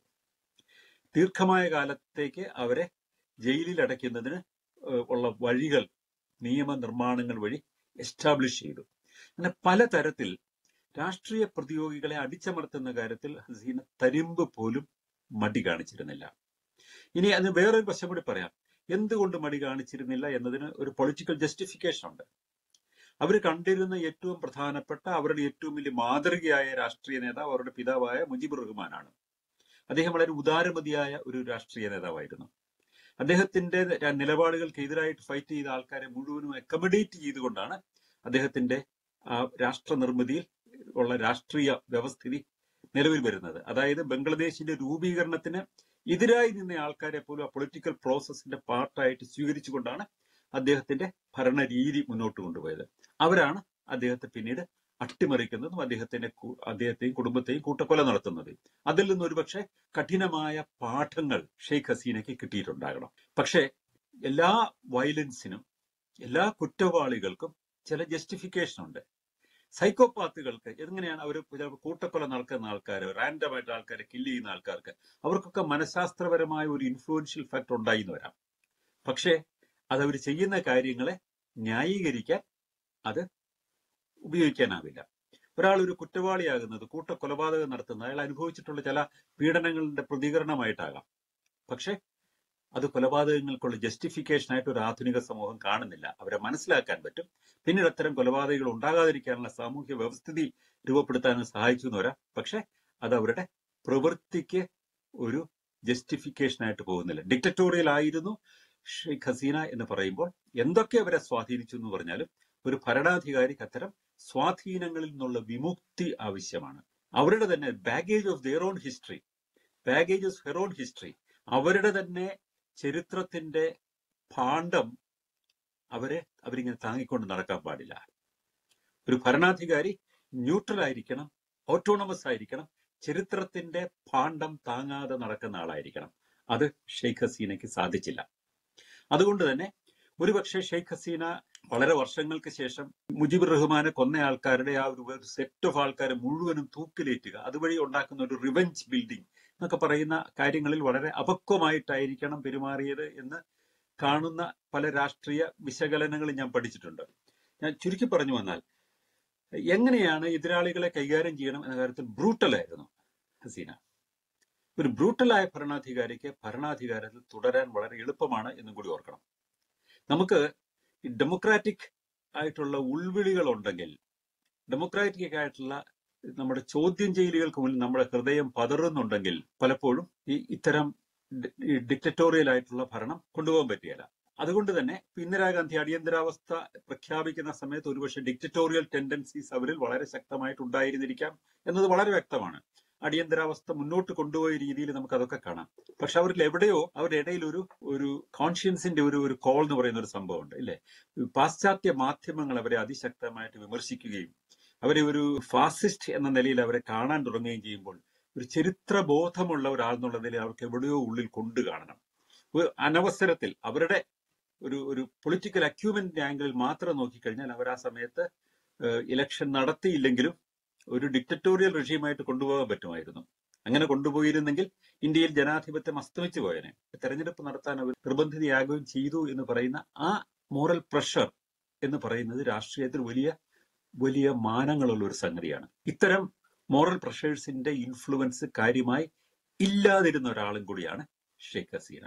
ദീർഘമായ കാലത്തേക്ക് അവരെ ജയിലിൽ അടയ്ക്കുന്നതിന് ഏഹ്, ഉള്ള വഴികൾ നിയമനിർമ്മാണങ്ങൾ വഴി എസ്റ്റാബ്ലിഷ് ചെയ്തു അങ്ങനെ പലതരത്തിൽ രാഷ്ട്രീയ പ്രതിയോഗികളെ അടിച്ചമർത്തുന്ന കാര്യത്തിൽ ഹസീന തരിമ്പ് പോലും മടി കാണിച്ചിരുന്നില്ല ഇനി അതിന് വേറൊരു വശം കൂടി പറയാം എന്തുകൊണ്ട് മടി കാണിച്ചിരുന്നില്ല എന്നതിന് ഒരു പൊളിറ്റിക്കൽ ജസ്റ്റിഫിക്കേഷൻ ഉണ്ട് അവർ കണ്ടിരുന്ന ഏറ്റവും പ്രധാനപ്പെട്ട അവരുടെ ഏറ്റവും വലിയ മാതൃകയായ രാഷ്ട്രീയ നേതാവ് അവരുടെ പിതാവായ മുജിബുർ റഹ്മാനാണ് അദ്ദേഹം വളരെ ഉദാരമതിയായ ഒരു രാഷ്ട്രീയ നേതാവായിരുന്നു അദ്ദേഹത്തിന്റെ ര- നിലപാടുകൾക്ക് എതിരായിട്ട് ഫൈറ്റ് ചെയ്ത ആൾക്കാരെ മുഴുവനും അക്കമഡേറ്റ് ചെയ്തുകൊണ്ടാണ് അദ്ദേഹത്തിന്റെ ആ രാഷ്ട്ര നിർമ്മിതിയിൽ ഉള്ള രാഷ്ട്രീയ വ്യവസ്ഥിതി നിലവിൽ വരുന്നത് അതായത് ബംഗ്ലാദേശിന്റെ രൂപീകരണത്തിന് എതിരായി നിന്ന ആൾക്കാരെ പോലും ആ പൊളിറ്റിക്കൽ പ്രോസസ്സിന്റെ പാർട്ടായിട്ട് സ്വീകരിച്ചുകൊണ്ടാണ് അദ്ദേഹത്തിന്റെ ഭരണരീതി മുന്നോട്ട് കൊണ്ടുപോയത് അവരാണ് അദ്ദേഹത്തെ പിന്നീട് അട്ടിമറിക്കുന്നതും അദ്ദേഹത്തിന്റെ കു- അദ്ദേഹത്തെയും കുടുംബത്തെയും കൂട്ടക്കൊല നടത്തുന്നത് അതിൽ നിന്ന് ഒരുപക്ഷെ കഠിനമായ പാഠങ്ങൾ ഷെയ്ഖ് ഹസീനയ്ക്ക് കിട്ടിയിട്ടുണ്ടാകണം പക്ഷേ എല്ലാ വയലൻസിനും എല്ലാ കുറ്റവാളികൾക്കും ചില ജസ്റ്റിഫിക്കേഷൻ ഉണ്ട് സൈക്കോപാത്തുകൾക്ക് എങ്ങനെയാണ് അവർ ചിലപ്പോൾ കൂട്ടക്കൊല നടക്കുന്ന ആൾക്കാർ റാൻഡമായിട്ട് ആൾക്കാരെ കില്ല് ചെയ്യുന്ന ആൾക്കാർക്ക് അവർക്കൊക്കെ മനഃശാസ്ത്രപരമായ ഒരു ഇൻഫ്ലുവൻഷ്യൽ ഫാക്ടർ ഉണ്ടായി എന്ന് വരാം പക്ഷേ അതവർ ചെയ്യുന്ന കാര്യങ്ങളെ ന്യായീകരിക്കാൻ അത് ഉപയോഗിക്കാനാവില്ല ഒരാൾ ഒരു കുറ്റവാളിയാകുന്നത് കൂട്ടക്കൊലപാതകം നടത്തുന്നത് അയാൾ അനുഭവിച്ചിട്ടുള്ള ചില പീഡനങ്ങളുടെ പ്രതികരണമായിട്ടാകാം പക്ഷെ അത് കൊലപാതകങ്ങൾക്കുള്ള ജസ്റ്റിഫിക്കേഷൻ ആയിട്ട് ഒരു ആധുനിക സമൂഹം കാണുന്നില്ല അവരെ മനസ്സിലാക്കാൻ പറ്റും പിന്നീട് അത്തരം കൊലപാതകങ്ങൾ ഉണ്ടാകാതിരിക്കാനുള്ള സാമൂഹ്യ വ്യവസ്ഥിതി രൂപപ്പെടുത്താൻ സഹായിച്ചു എന്ന് വരാം പക്ഷെ അത് അവരുടെ പ്രവൃത്തിക്ക് ഒരു ജസ്റ്റിഫിക്കേഷൻ ആയിട്ട് പോകുന്നില്ല ഡിക്റ്ററ്റോറിയൽ ആയിരുന്നു ഷെയ്ഖ് ഹസീന എന്ന് പറയുമ്പോൾ എന്തൊക്കെ അവരെ സ്വാധീനിച്ചു എന്ന് പറഞ്ഞാലും ഒരു ഭരണാധികാരിക്ക് അത്തരം സ്വാധീനങ്ങളിൽ നിന്നുള്ള വിമുക്തി ആവശ്യമാണ് അവരുടെ തന്നെ baggage of their own history baggage of her own history അവരുടെ തന്നെ ചരിത്രത്തിന്റെ ഭാണ്ഡം അവരെ അവരിങ്ങനെ താങ്ങിക്കൊണ്ട് നടക്കാൻ പാടില്ല ഒരു ഭരണാധികാരി ന്യൂട്രൽ ആയിരിക്കണം ഓട്ടോണമസ് ആയിരിക്കണം ചരിത്രത്തിന്റെ ഭാണ്ഡം താങ്ങാതെ നടക്കുന്ന ആളായിരിക്കണം അത് ഷെയ്ഖ് ഹസീനയ്ക്ക് സാധിച്ചില്ല അതുകൊണ്ട് തന്നെ ഒരുപക്ഷെ ഷെയ്ഖ് ഹസീന വളരെ വർഷങ്ങൾക്ക് ശേഷം മുജിബുർ റഹ്മാനെ കൊന്ന ആൾക്കാരുടെ ആ ഒരു സെറ്റ് ഓഫ് ആൾക്കാരെ മുഴുവനും തൂക്കിലേറ്റുക അതുവഴി ഉണ്ടാക്കുന്ന ഒരു റിവെഞ്ച് ബിൽഡിംഗ് എന്നൊക്കെ പറയുന്ന കാര്യങ്ങളിൽ വളരെ അപക്വമായിട്ടായിരിക്കണം പെരുമാറിയത് എന്ന് കാണുന്ന പല രാഷ്ട്രീയ വിശകലനങ്ങളും ഞാൻ പഠിച്ചിട്ടുണ്ട് ഞാൻ ചുരുക്കി പറഞ്ഞു വന്നാൽ എങ്ങനെയാണ് എതിരാളികളെ കൈകാര്യം ചെയ്യണം എന്ന കാര്യത്തിൽ ബ്രൂട്ടലായിരുന്നു ഹസീന ഒരു ബ്രൂട്ടലായ ഭരണാധികാരിക്ക് ഭരണാധികാരത്തിൽ തുടരാൻ വളരെ എളുപ്പമാണ് എന്നും കൂടി ഓർക്കണം നമുക്ക് ഡെമോക്രാറ്റിക് ആയിട്ടുള്ള ഉൾവിളികൾ ഉണ്ടെങ്കിൽ ഡെമോക്രാറ്റിക് ആയിട്ടുള്ള നമ്മുടെ ചോദ്യം ചെയ്യലുകൾക്ക് മുന്നിൽ നമ്മുടെ ഹൃദയം പതറുന്നുണ്ടെങ്കിൽ പലപ്പോഴും ഈ ഇത്തരം ഡിക്റ്ററ്റോറിയൽ ആയിട്ടുള്ള ഭരണം കൊണ്ടുപോകാൻ പറ്റിയല്ല അതുകൊണ്ട് തന്നെ ഇന്ദിരാഗാന്ധി അടിയന്തരാവസ്ഥ പ്രഖ്യാപിക്കുന്ന സമയത്ത് ഒരുപക്ഷെ ഡിക്റ്ററ്റോറിയൽ ടെൻഡൻസീസ് അവരിൽ വളരെ ശക്തമായിട്ടുണ്ടായിരുന്നിരിക്കാം എന്നത് വളരെ വ്യക്തമാണ് അടിയന്തരാവസ്ഥ മുന്നോട്ട് കൊണ്ടുപോയ രീതിയിൽ നമുക്ക് അതൊക്കെ കാണാം പക്ഷെ അവരിൽ എവിടെയോ അവരുടെ ഇടയിൽ ഒരു ഒരു കോൺഷ്യൻസിന്റെ ഒരു ഒരു കോൾ എന്ന് പറയുന്ന ഒരു സംഭവമുണ്ട് ഇല്ലേ പാശ്ചാത്യ മാധ്യമങ്ങൾ അവരെ അതിശക്തമായിട്ട് വിമർശിക്കുകയും അവരെ ഒരു ഫാസിസ്റ്റ് എന്ന നിലയിൽ അവരെ കാണാൻ തുടങ്ങുകയും ചെയ്യുമ്പോൾ ഒരു ചരിത്ര ബോധമുള്ള ഒരാൾ നിലയിൽ അവർക്ക് എവിടെയോ ഉള്ളിൽ കൊണ്ടു കാണണം ഒരു അനവസരത്തിൽ അവരുടെ ഒരു ഒരു പൊളിറ്റിക്കൽ അക്യൂമെന്റ് ആംഗിളിൽ മാത്രം നോക്കിക്കഴിഞ്ഞാൽ അവർ ആ സമയത്ത് ഇലക്ഷൻ നടത്തിയില്ലെങ്കിലും ഒരു ഡിക്റ്ററ്റോറിയൽ റെഷീമായിട്ട് കൊണ്ടുപോകാൻ പറ്റുമായിരുന്നു അങ്ങനെ കൊണ്ടുപോയിരുന്നെങ്കിൽ ഇന്ത്യയിൽ ജനാധിപത്യം അസ്തമിച്ചു പോയനെ തെരഞ്ഞെടുപ്പ് നടത്താൻ അവർ നിർബന്ധിതയാകുകയും ചെയ്തു എന്ന് പറയുന്ന ആ മോറൽ പ്രഷർ എന്ന് പറയുന്നത് രാഷ്ട്രീയത്തിൽ വലിയ വലിയ മാനങ്ങളുള്ള ഒരു സംഗതിയാണ് ഇത്തരം മോറൽ പ്രഷേഴ്സിന്റെ ഇൻഫ്ലുവൻസ് കാര്യമായി ഇല്ലാതിരുന്ന ഒരാളും കൂടിയാണ് ഷെയ്ഖ് ഹസീന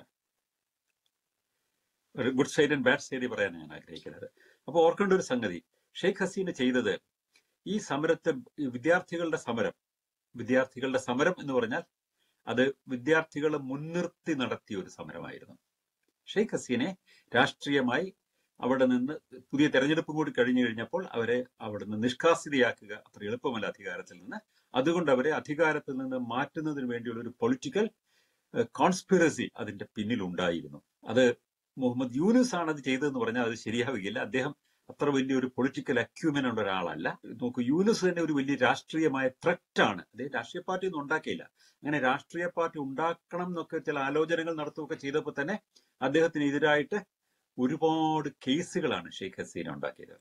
ഒരു good side and bad side പറയാൻ ഞാൻ ആഗ്രഹിക്കുന്നത് അപ്പോൾ ഓർക്കേണ്ട ഒരു സംഗതി ഷെയ്ഖ് ഹസീന ചെയ്തത് ഈ സമരത്തെ ഈ വിദ്യാർത്ഥികളുടെ സമരം വിദ്യാർത്ഥികളുടെ സമരം എന്ന് പറഞ്ഞാൽ അത് വിദ്യാർത്ഥികളെ മുൻനിർത്തി നടത്തിയ ഒരു സമരമായിരുന്നു ഷെയ്ഖ് ഹസീനെ രാഷ്ട്രീയമായി അവിടെ നിന്ന് പുതിയ തെരഞ്ഞെടുപ്പ് കൂടി കഴിഞ്ഞു കഴിഞ്ഞപ്പോൾ അവരെ അവിടെ നിന്ന് നിഷ്കാസിതയാക്കുക അത്ര എളുപ്പമല്ല അധികാരത്തിൽ നിന്ന് അതുകൊണ്ട് അവരെ അധികാരത്തിൽ നിന്ന് മാറ്റുന്നതിന് വേണ്ടിയുള്ള ഒരു പൊളിറ്റിക്കൽ കോൺസ്പിറസി അതിന്റെ പിന്നിൽ ഉണ്ടായിരുന്നു അത് മുഹമ്മദ് യൂനുസ് ആണ് അത് ചെയ്തതെന്ന് പറഞ്ഞാൽ അത് ശരിയാവുകയില്ല അദ്ദേഹം അത്ര വലിയൊരു പൊളിറ്റിക്കൽ അക്യൂമൻ ഉള്ള ഒരാളല്ല നോക്കൂ യൂനുസ് തന്നെ ഒരു വലിയ രാഷ്ട്രീയമായ ത്രെറ്റ് ആണ് അദ്ദേഹം രാഷ്ട്രീയ പാർട്ടി ഒന്നും ഉണ്ടാക്കിയില്ല അങ്ങനെ രാഷ്ട്രീയ പാർട്ടി ഉണ്ടാക്കണം എന്നൊക്കെ ചില ആലോചനകൾ നടത്തുകയൊക്കെ ചെയ്തപ്പോൾ തന്നെ അദ്ദേഹത്തിനെതിരായിട്ട് ഒരുപാട് കേസുകളാണ് ഷെയ്ഖ് ഹസീന ഉണ്ടാക്കിയത്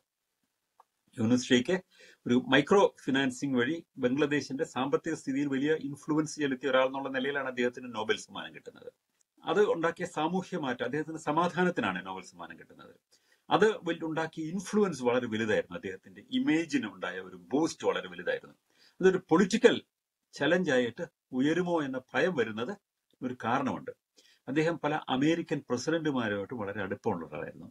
യൂനുസ് ഷെയ്ഖ് ഒരു മൈക്രോ ഫിനാൻസിംഗ് വഴി ബംഗ്ലാദേശിന്റെ സാമ്പത്തിക സ്ഥിതിയിൽ വലിയ ഇൻഫ്ലുവൻസ് ചെലുത്തിയ ഒരാൾ എന്നുള്ള നിലയിലാണ് അദ്ദേഹത്തിന് നോബൽ സമ്മാനം കിട്ടുന്നത് അത് ഉണ്ടാക്കിയ സാമൂഹ്യ മാറ്റം അദ്ദേഹത്തിന് സമാധാനത്തിനാണ് നോബൽ സമ്മാനം കിട്ടുന്നത് അത് വലിയ ഉണ്ടാക്കിയ ഇൻഫ്ലുവൻസ് വളരെ വലുതായിരുന്നു അദ്ദേഹത്തിന്റെ ഇമേജിന് ഉണ്ടായ ഒരു ബൂസ്റ്റ് വളരെ വലുതായിരുന്നു അതൊരു പൊളിറ്റിക്കൽ ചലഞ്ചായിട്ട് ഉയരുമോ എന്ന ഭയം വരുന്നത് ഒരു കാരണമുണ്ട് അദ്ദേഹം പല അമേരിക്കൻ പ്രസിഡന്റുമാരുമായിട്ട് വളരെ അടുപ്പമുള്ള ഒരാളായിരുന്നു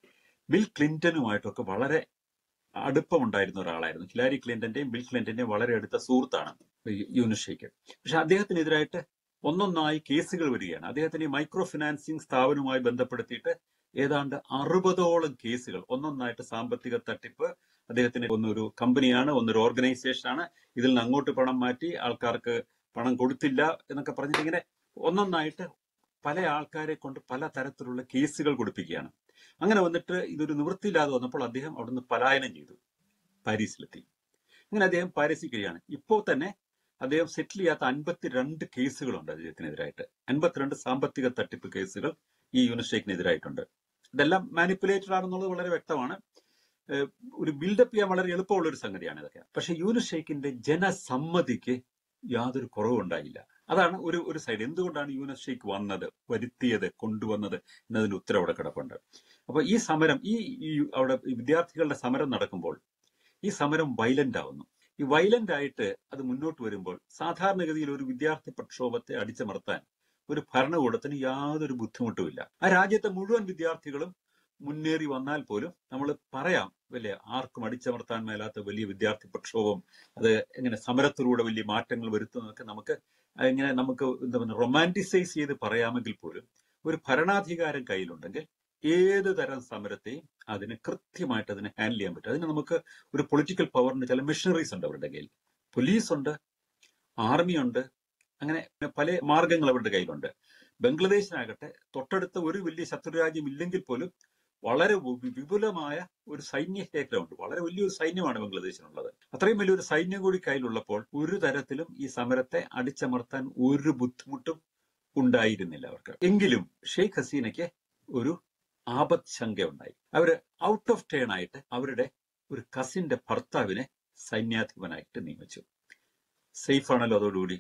ബിൽ ക്ലിന്റനുമായിട്ടൊക്കെ വളരെ അടുപ്പമുണ്ടായിരുന്ന ഒരാളായിരുന്നു ഹിലാരി ക്ലിന്റന്റെയും ബിൽ ക്ലിന്റന്റെയും വളരെ അടുത്ത സുഹൃത്താണ് യൂനുസ് ഷെയ്ഖ് പക്ഷെ അദ്ദേഹത്തിനെതിരായിട്ട് ഒന്നൊന്നായി കേസുകൾ വരികയാണ് അദ്ദേഹത്തിന് ഈ മൈക്രോ ഫിനാൻസിംഗ് സ്ഥാപനവുമായി ബന്ധപ്പെടുത്തിയിട്ട് ഏതാണ്ട് അറുപതോളം കേസുകൾ ഒന്നൊന്നായിട്ട് സാമ്പത്തിക തട്ടിപ്പ് അദ്ദേഹത്തിന് ഒന്നൊരു കമ്പനിയാണ് ഒന്നൊരു ഓർഗനൈസേഷൻ ആണ് ഇതിൽ നിന്ന് അങ്ങോട്ട് പണം മാറ്റി ആൾക്കാർക്ക് പണം കൊടുത്തില്ല എന്നൊക്കെ പറഞ്ഞിട്ട് ഇങ്ങനെ ഒന്നൊന്നായിട്ട് പല ആൾക്കാരെ കൊണ്ട് പല തരത്തിലുള്ള കേസുകൾ കൊടുപ്പിക്കുകയാണ് അങ്ങനെ വന്നിട്ട് ഇതൊരു നിവൃത്തിയില്ലാതെ വന്നപ്പോൾ അദ്ദേഹം അവിടുന്ന് പലായനം ചെയ്തു പാരീസിലെത്തി അങ്ങനെ അദ്ദേഹം പാരീസിൽ കഴിയാണ് ഇപ്പോൾ തന്നെ അദ്ദേഹം സെറ്റിൽ ചെയ്യാത്ത അൻപത്തിരണ്ട് കേസുകളുണ്ട് അദ്ദേഹത്തിനെതിരായിട്ട് അൻപത്തിരണ്ട് സാമ്പത്തിക തട്ടിപ്പ് കേസുകൾ ഈ യൂണിസ്റ്റേക്കിനെതിരായിട്ടുണ്ട് ഇതെല്ലാം മാനിപ്പുലേറ്റഡ് ആണെന്നുള്ളത് വളരെ വ്യക്തമാണ് ഏഹ് ഒരു ബിൽഡപ്പ് ചെയ്യാൻ വളരെ എളുപ്പമുള്ള ഒരു സംഗതിയാണ് ഇതൊക്കെ പക്ഷെ യൂനുസ് ഷെയ്ഖിന്റെ ജനസമ്മതിക്ക് യാതൊരു കുറവുണ്ടായില്ല അതാണ് ഒരു ഒരു സൈഡ് എന്തുകൊണ്ടാണ് യൂനസ് ഷെയ്ഖ് വന്നത് വരുത്തിയത് കൊണ്ടുവന്നത് എന്നതിന്റെ ഉത്തരം അവിടെ കിടപ്പുണ്ട് അപ്പൊ ഈ സമരം ഈ ഈ അവിടെ ഈ വിദ്യാർത്ഥികളുടെ സമരം നടക്കുമ്പോൾ ഈ സമരം വയലന്റ് ആവുന്നു ഈ വയലന്റ് ആയിട്ട് അത് മുന്നോട്ട് വരുമ്പോൾ സാധാരണഗതിയിൽ ഒരു വിദ്യാർത്ഥി പ്രക്ഷോഭത്തെ അടിച്ചമർത്താൻ ഒരു ഭരണകൂടത്തിന് യാതൊരു ബുദ്ധിമുട്ടുമില്ല ആ രാജ്യത്തെ മുഴുവൻ വിദ്യാർത്ഥികളും മുന്നേറി വന്നാൽ പോലും നമ്മൾ പറയാം വലിയ ആർക്കും അടിച്ചമർത്താൻ മേലാത്ത വലിയ വിദ്യാർത്ഥി പ്രക്ഷോഭം അത് എങ്ങനെ സമരത്തിലൂടെ വലിയ മാറ്റങ്ങൾ വരുത്തുന്നതൊക്കെ നമുക്ക് ഇങ്ങനെ നമുക്ക് എന്താ പറയുക റൊമാൻറ്റിസൈസ് ചെയ്ത് പറയാമെങ്കിൽ പോലും ഒരു ഭരണാധികാരം കയ്യിലുണ്ടെങ്കിൽ ഏത് തരം സമരത്തെയും അതിന് കൃത്യമായിട്ട് അതിനെ ഹാൻഡിൽ ചെയ്യാൻ പറ്റും അതിന് നമുക്ക് ഒരു പൊളിറ്റിക്കൽ പവറിന് ചില മിഷണറീസ് ഉണ്ട് അവരുടെ കയ്യിൽ പോലീസ് ഉണ്ട് ആർമി ഉണ്ട് അങ്ങനെ പല മാർഗങ്ങൾ അവരുടെ കയ്യിലുണ്ട് ബംഗ്ലാദേശിനാകട്ടെ തൊട്ടടുത്ത ഒരു വലിയ ശത്രുരാജ്യം ഇല്ലെങ്കിൽ പോലും വളരെ വി- വിപുലമായ ഒരു സൈന്യ ശേഖരമുണ്ട് വളരെ വലിയൊരു സൈന്യമാണ് ബംഗ്ലാദേശിനുള്ളത് അത്രയും വലിയൊരു സൈന്യം കൂടി കയ്യിലുള്ളപ്പോൾ ഒരു തരത്തിലും ഈ സമരത്തെ അടിച്ചമർത്താൻ ഒരു ബുദ്ധിമുട്ടും ഉണ്ടായിരുന്നില്ല അവർക്ക് എങ്കിലും ഷെയ്ഖ് ഹസീനയ്ക്ക് ഒരു ആപത് ശങ്കയുണ്ടായി അവര് ഔട്ട് ഓഫ് ടേൺ ആയിട്ട് അവരുടെ ഒരു കസിന്റെ ഭർത്താവിനെ സൈന്യാധിപനായിട്ട് നിയമിച്ചു സേഫ് ആണല്ലോ അതോടുകൂടി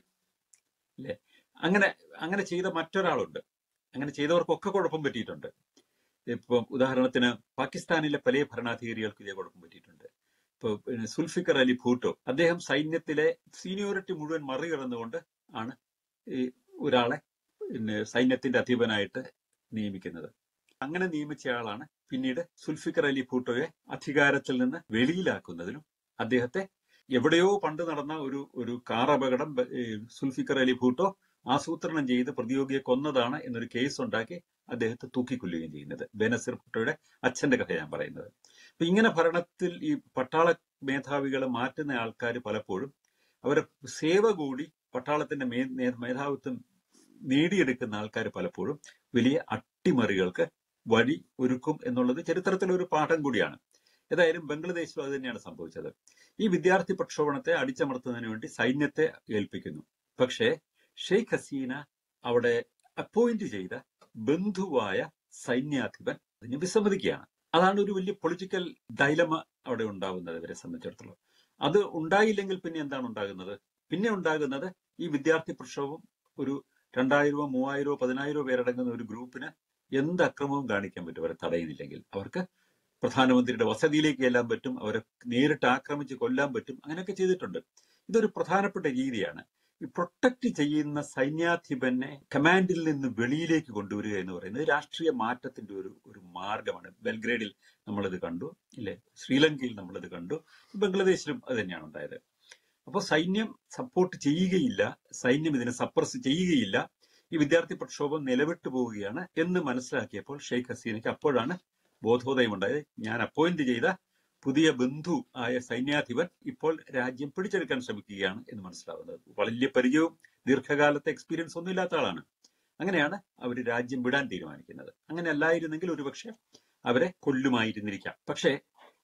അല്ലെ അങ്ങനെ അങ്ങനെ ചെയ്ത മറ്റൊരാളുണ്ട് അങ്ങനെ ചെയ്തവർക്കൊക്കെ കുഴപ്പം പറ്റിയിട്ടുണ്ട് ഇപ്പം ഉദാഹരണത്തിന് പാകിസ്ഥാനിലെ പല ഭരണാധികാരികൾക്ക് ഇതേ കുഴപ്പം പറ്റിയിട്ടുണ്ട് ഇപ്പൊ പിന്നെ സുൽഫിക്കർ അലി ഭൂട്ടോ അദ്ദേഹം സൈന്യത്തിലെ സീനിയോറിറ്റി മുഴുവൻ മറികടന്നുകൊണ്ട് ആണ് ഈ ഒരാളെ പിന്നെ സൈന്യത്തിന്റെ അധീപനായിട്ട് നിയമിക്കുന്നത് അങ്ങനെ നിയമിച്ച ആളാണ് പിന്നീട് സുൽഫിക്കർ അലി ഭൂട്ടോയെ അധികാരത്തിൽ നിന്ന് വെളിയിലാക്കുന്നതിനും അദ്ദേഹത്തെ എവിടെയോ പണ്ട് നടന്ന ഒരു ഒരു കാർ അപകടം ബ- ഈ സുൽഫിക്കർ അലി ഭൂട്ടോ ആസൂത്രണം ചെയ്ത് പ്രതിയോഗിയെ കൊന്നതാണ് എന്നൊരു കേസ് ഉണ്ടാക്കി അദ്ദേഹത്തെ തൂക്കിക്കൊല്ലുകയും ചെയ്യുന്നത് ബേനസിർ ഭുട്ടോയുടെ അച്ഛന്റെ കഥ ഞാൻ പറയുന്നത് അപ്പൊ ഇങ്ങനെ ഭരണത്തിൽ ഈ പട്ടാള മേധാവികളെ മാറ്റുന്ന ആൾക്കാർ പലപ്പോഴും അവരെ സേവ കൂടി പട്ടാളത്തിന്റെ മേ നേ- മേധാവിത്വം നേടിയെടുക്കുന്ന ആൾക്കാർ പലപ്പോഴും വലിയ അട്ടിമറികൾക്ക് വഴി ഒരുക്കും എന്നുള്ളത് ചരിത്രത്തിലെ ഒരു പാഠം കൂടിയാണ് ഏതായാലും ബംഗ്ലാദേശിലും അത് തന്നെയാണ് സംഭവിച്ചത് ഈ വിദ്യാർത്ഥി പ്രക്ഷോഭണത്തെ അടിച്ചമർത്തുന്നതിന് വേണ്ടി സൈന്യത്തെ ഏൽപ്പിക്കുന്നു പക്ഷേ ഷെയ്ഖ് ഹസീന അവിടെ അപ്പോയിന്റ് ചെയ്ത ബന്ധുവായ സൈന്യാധിപൻ അതിന് വിസമ്മതിക്കുകയാണ് അതാണ് ഒരു വലിയ പൊളിറ്റിക്കൽ ഡൈലമ അവിടെ ഉണ്ടാകുന്നത് ഇവരെ സംബന്ധിച്ചിടത്തോളം അത് ഉണ്ടായില്ലെങ്കിൽ പിന്നെ എന്താണ് ഉണ്ടാകുന്നത് പിന്നെ ഉണ്ടാകുന്നത് ഈ വിദ്യാർത്ഥി പ്രക്ഷോഭം ഒരു രണ്ടായിരമോ മൂവായിരമോ പതിനായിരമോ പേരടങ്ങുന്ന ഒരു ഗ്രൂപ്പിന് എന്ത് അക്രമവും കാണിക്കാൻ പറ്റും അവരെ തടയുന്നില്ലെങ്കിൽ അവർക്ക് പ്രധാനമന്ത്രിയുടെ വസതിയിലേക്ക് ചെല്ലാൻ പറ്റും അവരെ നേരിട്ട് ആക്രമിച്ച് കൊല്ലാൻ പറ്റും അങ്ങനെയൊക്കെ ചെയ്തിട്ടുണ്ട് ഇതൊരു പ്രധാനപ്പെട്ട രീതിയാണ് ഈ പ്രൊട്ടക്ട് ചെയ്യുന്ന സൈന്യാധിപനെ കമാൻഡിൽ നിന്ന് വെളിയിലേക്ക് കൊണ്ടുവരിക എന്ന് പറയുന്നത് രാഷ്ട്രീയ മാറ്റത്തിന്റെ ഒരു ഒരു മാർഗമാണ് ബെൽഗ്രേഡിൽ നമ്മളിത് കണ്ടു ഇല്ലേ ശ്രീലങ്കയിൽ നമ്മളിത് കണ്ടു ബംഗ്ലാദേശിലും അത് തന്നെയാണ് ഉണ്ടായത് അപ്പോൾ സൈന്യം സപ്പോർട്ട് ചെയ്യുകയില്ല സൈന്യം ഇതിനെ സപ്രസ് ചെയ്യുകയില്ല ഈ വിദ്യാർത്ഥി പ്രക്ഷോഭം നിലവിട്ടു പോവുകയാണ് എന്ന് മനസ്സിലാക്കിയപ്പോൾ ഷെയ്ഖ് ഹസീനയ്ക്ക് അപ്പോഴാണ് ബോധോദയം ഉണ്ടായത് ഞാൻ അപ്പോയിന്റ് ചെയ്ത പുതിയ ബന്ധു ആയ സൈന്യാധിപൻ ഇപ്പോൾ രാജ്യം പിടിച്ചെടുക്കാൻ ശ്രമിക്കുകയാണ് എന്ന് മനസ്സിലാവുന്നത് വലിയ പരിചയവും ദീർഘകാലത്തെ എക്സ്പീരിയൻസ് ഒന്നും ഇല്ലാത്ത ആളാണ് അങ്ങനെയാണ് അവർ രാജ്യം വിടാൻ തീരുമാനിക്കുന്നത് അങ്ങനെ അല്ലായിരുന്നെങ്കിൽ ഒരുപക്ഷെ അവരെ കൊല്ലുമായിരുന്നിരിക്കാം പക്ഷേ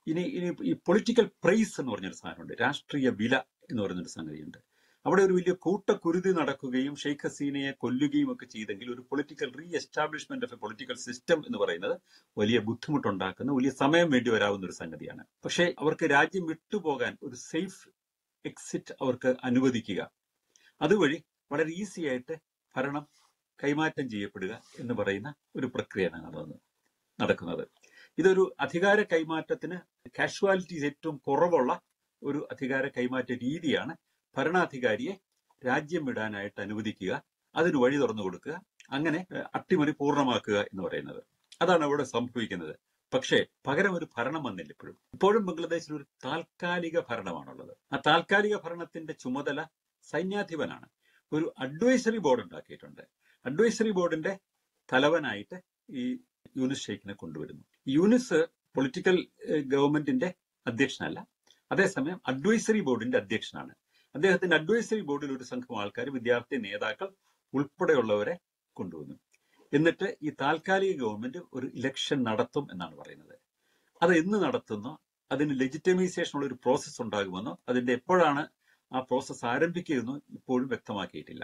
ഇനി ഇനി ഈ പൊളിറ്റിക്കൽ പ്രൈസ് എന്ന് പറഞ്ഞൊരു സാധനമുണ്ട് രാഷ്ട്രീയ വില എന്ന് പറയുന്നൊരു സംഗതിയുണ്ട് അവിടെ ഒരു വലിയ കൂട്ടക്കുരുതി നടക്കുകയും ഷെയ്ഖ് ഹസീനയെ കൊല്ലുകയും ഒക്കെ ചെയ്തെങ്കിൽ ഒരു political re establishment of a political system എന്ന് പറയുന്നത് വലിയ ബുദ്ധിമുട്ടുണ്ടാക്കുന്ന വലിയ സമയം വേണ്ടി വരാവുന്ന ഒരു സംഗതിയാണ് പക്ഷേ അവർക്ക് രാജ്യം വിട്ടുപോകാൻ ഒരു സേഫ് എക്സിറ്റ് അവർക്ക് അനുവദിക്കുക അതുവഴി വളരെ ഈസി ആയിട്ട് ഭരണം കൈമാറ്റം ചെയ്യപ്പെടുക എന്ന് പറയുന്ന ഒരു പ്രക്രിയയാണ് നടന്നത് നടക്കുന്നത് ഇതൊരു അധികാര കൈമാറ്റത്തിന് കാഷ്വാലിറ്റീസ് ഏറ്റവും കുറവുള്ള ഒരു അധികാര കൈമാറ്റ രീതിയാണ് ഭരണാധികാരിയെ രാജ്യം വിടാനായിട്ട് അനുവദിക്കുക അതിന് വഴി തുറന്നു കൊടുക്കുക അങ്ങനെ ഏഹ്, അട്ടിമറി പൂർണ്ണമാക്കുക എന്ന് പറയുന്നത് അതാണ് അവിടെ സംഭവിക്കുന്നത് പക്ഷേ പകരം ഒരു ഭരണം വന്നില്ല ഇപ്പോഴും ഇപ്പോഴും ബംഗ്ലാദേശിൽ ഒരു താൽക്കാലിക ഭരണമാണുള്ളത് ആ താൽക്കാലിക ഭരണത്തിന്റെ ചുമതല സൈന്യാധിപനാണ് ഒരു അഡ്വൈസറി ബോർഡ് ഉണ്ടാക്കിയിട്ടുണ്ട് അഡ്വൈസറി ബോർഡിന്റെ തലവനായിട്ട് ഈ യൂനിസ് ഷെയ്ഖിനെ കൊണ്ടുവരുന്നു യൂനിസ് പൊളിറ്റിക്കൽ ഗവൺമെന്റിന്റെ അധ്യക്ഷനല്ല അതേസമയം അഡ്വൈസറി ബോർഡിന്റെ അധ്യക്ഷനാണ് അദ്ദേഹത്തിന്റെ അഡ്വൈസറി ബോർഡിൽ ഒരു സംഘം ആൾക്കാർ വിദ്യാർത്ഥി നേതാക്കൾ ഉൾപ്പെടെയുള്ളവരെ കൊണ്ടുവന്നു എന്നിട്ട് ഈ താൽക്കാലിക ഗവൺമെന്റ് ഒരു ഇലക്ഷൻ നടത്തും എന്നാണ് പറയുന്നത് അത് എന്ന് നടത്തുന്നോ അതിന് ലെജിറ്റമൈസേഷൻ ഉള്ള ഒരു പ്രോസസ്സ് ഉണ്ടാകുമെന്നോ അതിന്റെ എപ്പോഴാണ് ആ പ്രോസസ്സ് ആരംഭിക്കുകയെന്നോ ഇപ്പോഴും വ്യക്തമാക്കിയിട്ടില്ല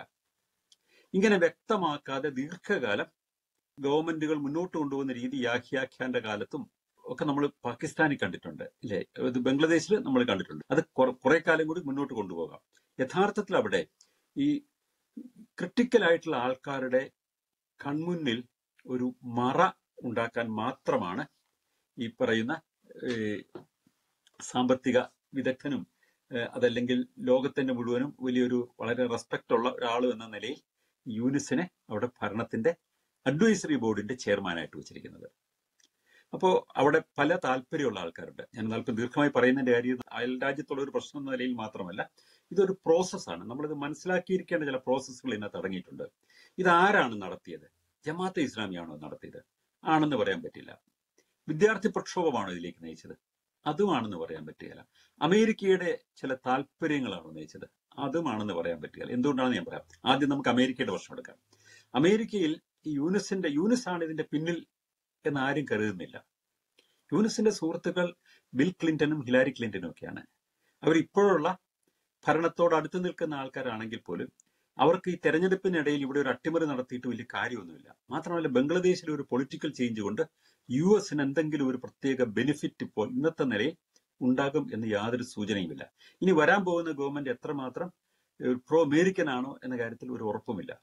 ഇങ്ങനെ വ്യക്തമാക്കാതെ ദീർഘകാലം ഗവൺമെന്റുകൾ മുന്നോട്ട് കൊണ്ടുപോകുന്ന രീതി യാഹ്യാഖ്യാന്റെ കാലത്തും ഒക്കെ നമ്മൾ പാകിസ്ഥാനിൽ കണ്ടിട്ടുണ്ട് ഇല്ലേ ഇത് ബംഗ്ലാദേശിൽ നമ്മൾ കണ്ടിട്ടുണ്ട് അത് കുറെ കുറെ കാലം കൂടി മുന്നോട്ട് കൊണ്ടുപോകാം യഥാർത്ഥത്തിൽ അവിടെ ഈ ക്രിട്ടിക്കൽ ആയിട്ടുള്ള ആൾക്കാരുടെ കൺമുന്നിൽ ഒരു മറ ഉണ്ടാക്കാൻ മാത്രമാണ് ഈ പറയുന്ന ഏഹ്, സാമ്പത്തിക വിദഗ്ധനും ഏഹ്, അതല്ലെങ്കിൽ ലോകത്തിന്റെ മുഴുവനും വലിയൊരു വളരെ റെസ്പെക്ട് ഉള്ള ഒരാൾ എന്ന നിലയിൽ യൂനിസിനെ അവിടെ ഭരണത്തിന്റെ അഡ്വൈസറി ബോർഡിന്റെ ചെയർമാനായിട്ട് വെച്ചിരിക്കുന്നത് അപ്പോ അവിടെ പല താല്പര്യമുള്ള ആൾക്കാരുണ്ട് ഞാൻ അല്പം ദീർഘമായി പറയുന്നതിന്റെ കാര്യം ഇത് അയൽ രാജ്യത്തുള്ള ഒരു പ്രശ്നം എന്ന നിലയിൽ മാത്രമല്ല ഇതൊരു പ്രോസസ്സാണ് നമ്മളിത് മനസ്സിലാക്കിയിരിക്കേണ്ട ചില പ്രോസസ്സുകൾ ഇതിനകത്ത് അടങ്ങിയിട്ടുണ്ട് ഇത് ആരാണ് നടത്തിയത് ജമാഅത്തെ ഇസ്ലാമിയാണോ നടത്തിയത് ആണെന്ന് പറയാൻ പറ്റില്ല വിദ്യാർത്ഥി പ്രക്ഷോഭമാണോ ഇതിലേക്ക് നയിച്ചത് അതുമാണെന്ന് പറയാൻ പറ്റുകയില്ല അമേരിക്കയുടെ ചില താല്പര്യങ്ങളാണോ നയിച്ചത് അതുമാണെന്ന് പറയാൻ പറ്റുകയില്ല എന്തുകൊണ്ടാണെന്ന് ഞാൻ പറയാം ആദ്യം നമുക്ക് അമേരിക്കയുടെ പ്രശ്നം എടുക്കാം അമേരിക്കയിൽ ഈ യൂനിസിന്റെ യൂനിസ് ആണ് ഇതിന്റെ പിന്നിൽ എന്ന് ആരും കരുതുന്നില്ല യൂനിസിന്റെ സുഹൃത്തുക്കൾ ബിൽ ക്ലിന്റണും ഹിലാരി ക്ലിന്റണും ഒക്കെയാണ് അവർ ഇപ്പോഴുള്ള ഭരണത്തോട് അടുത്ത് നിൽക്കുന്ന ആൾക്കാരാണെങ്കിൽ പോലും അവർക്ക് ഈ തെരഞ്ഞെടുപ്പിനിടയിൽ ഇവിടെ ഒരു അട്ടിമറി നടത്തിയിട്ട് വലിയ കാര്യമൊന്നുമില്ല മാത്രമല്ല ബംഗ്ലാദേശിൽ ഒരു പൊളിറ്റിക്കൽ ചേഞ്ച് കൊണ്ട് യു എസിന് എന്തെങ്കിലും ഒരു പ്രത്യേക ബെനിഫിറ്റ് ഇപ്പോൾ ഇന്നത്തെ നിലയിൽ ഉണ്ടാകും എന്ന് യാതൊരു സൂചനയുമില്ല ഇനി വരാൻ പോകുന്ന ഗവൺമെന്റ് എത്രമാത്രം പ്രോ അമേരിക്കൻ ആണോ എന്ന കാര്യത്തിൽ ഒരു ഉറപ്പുമില്ല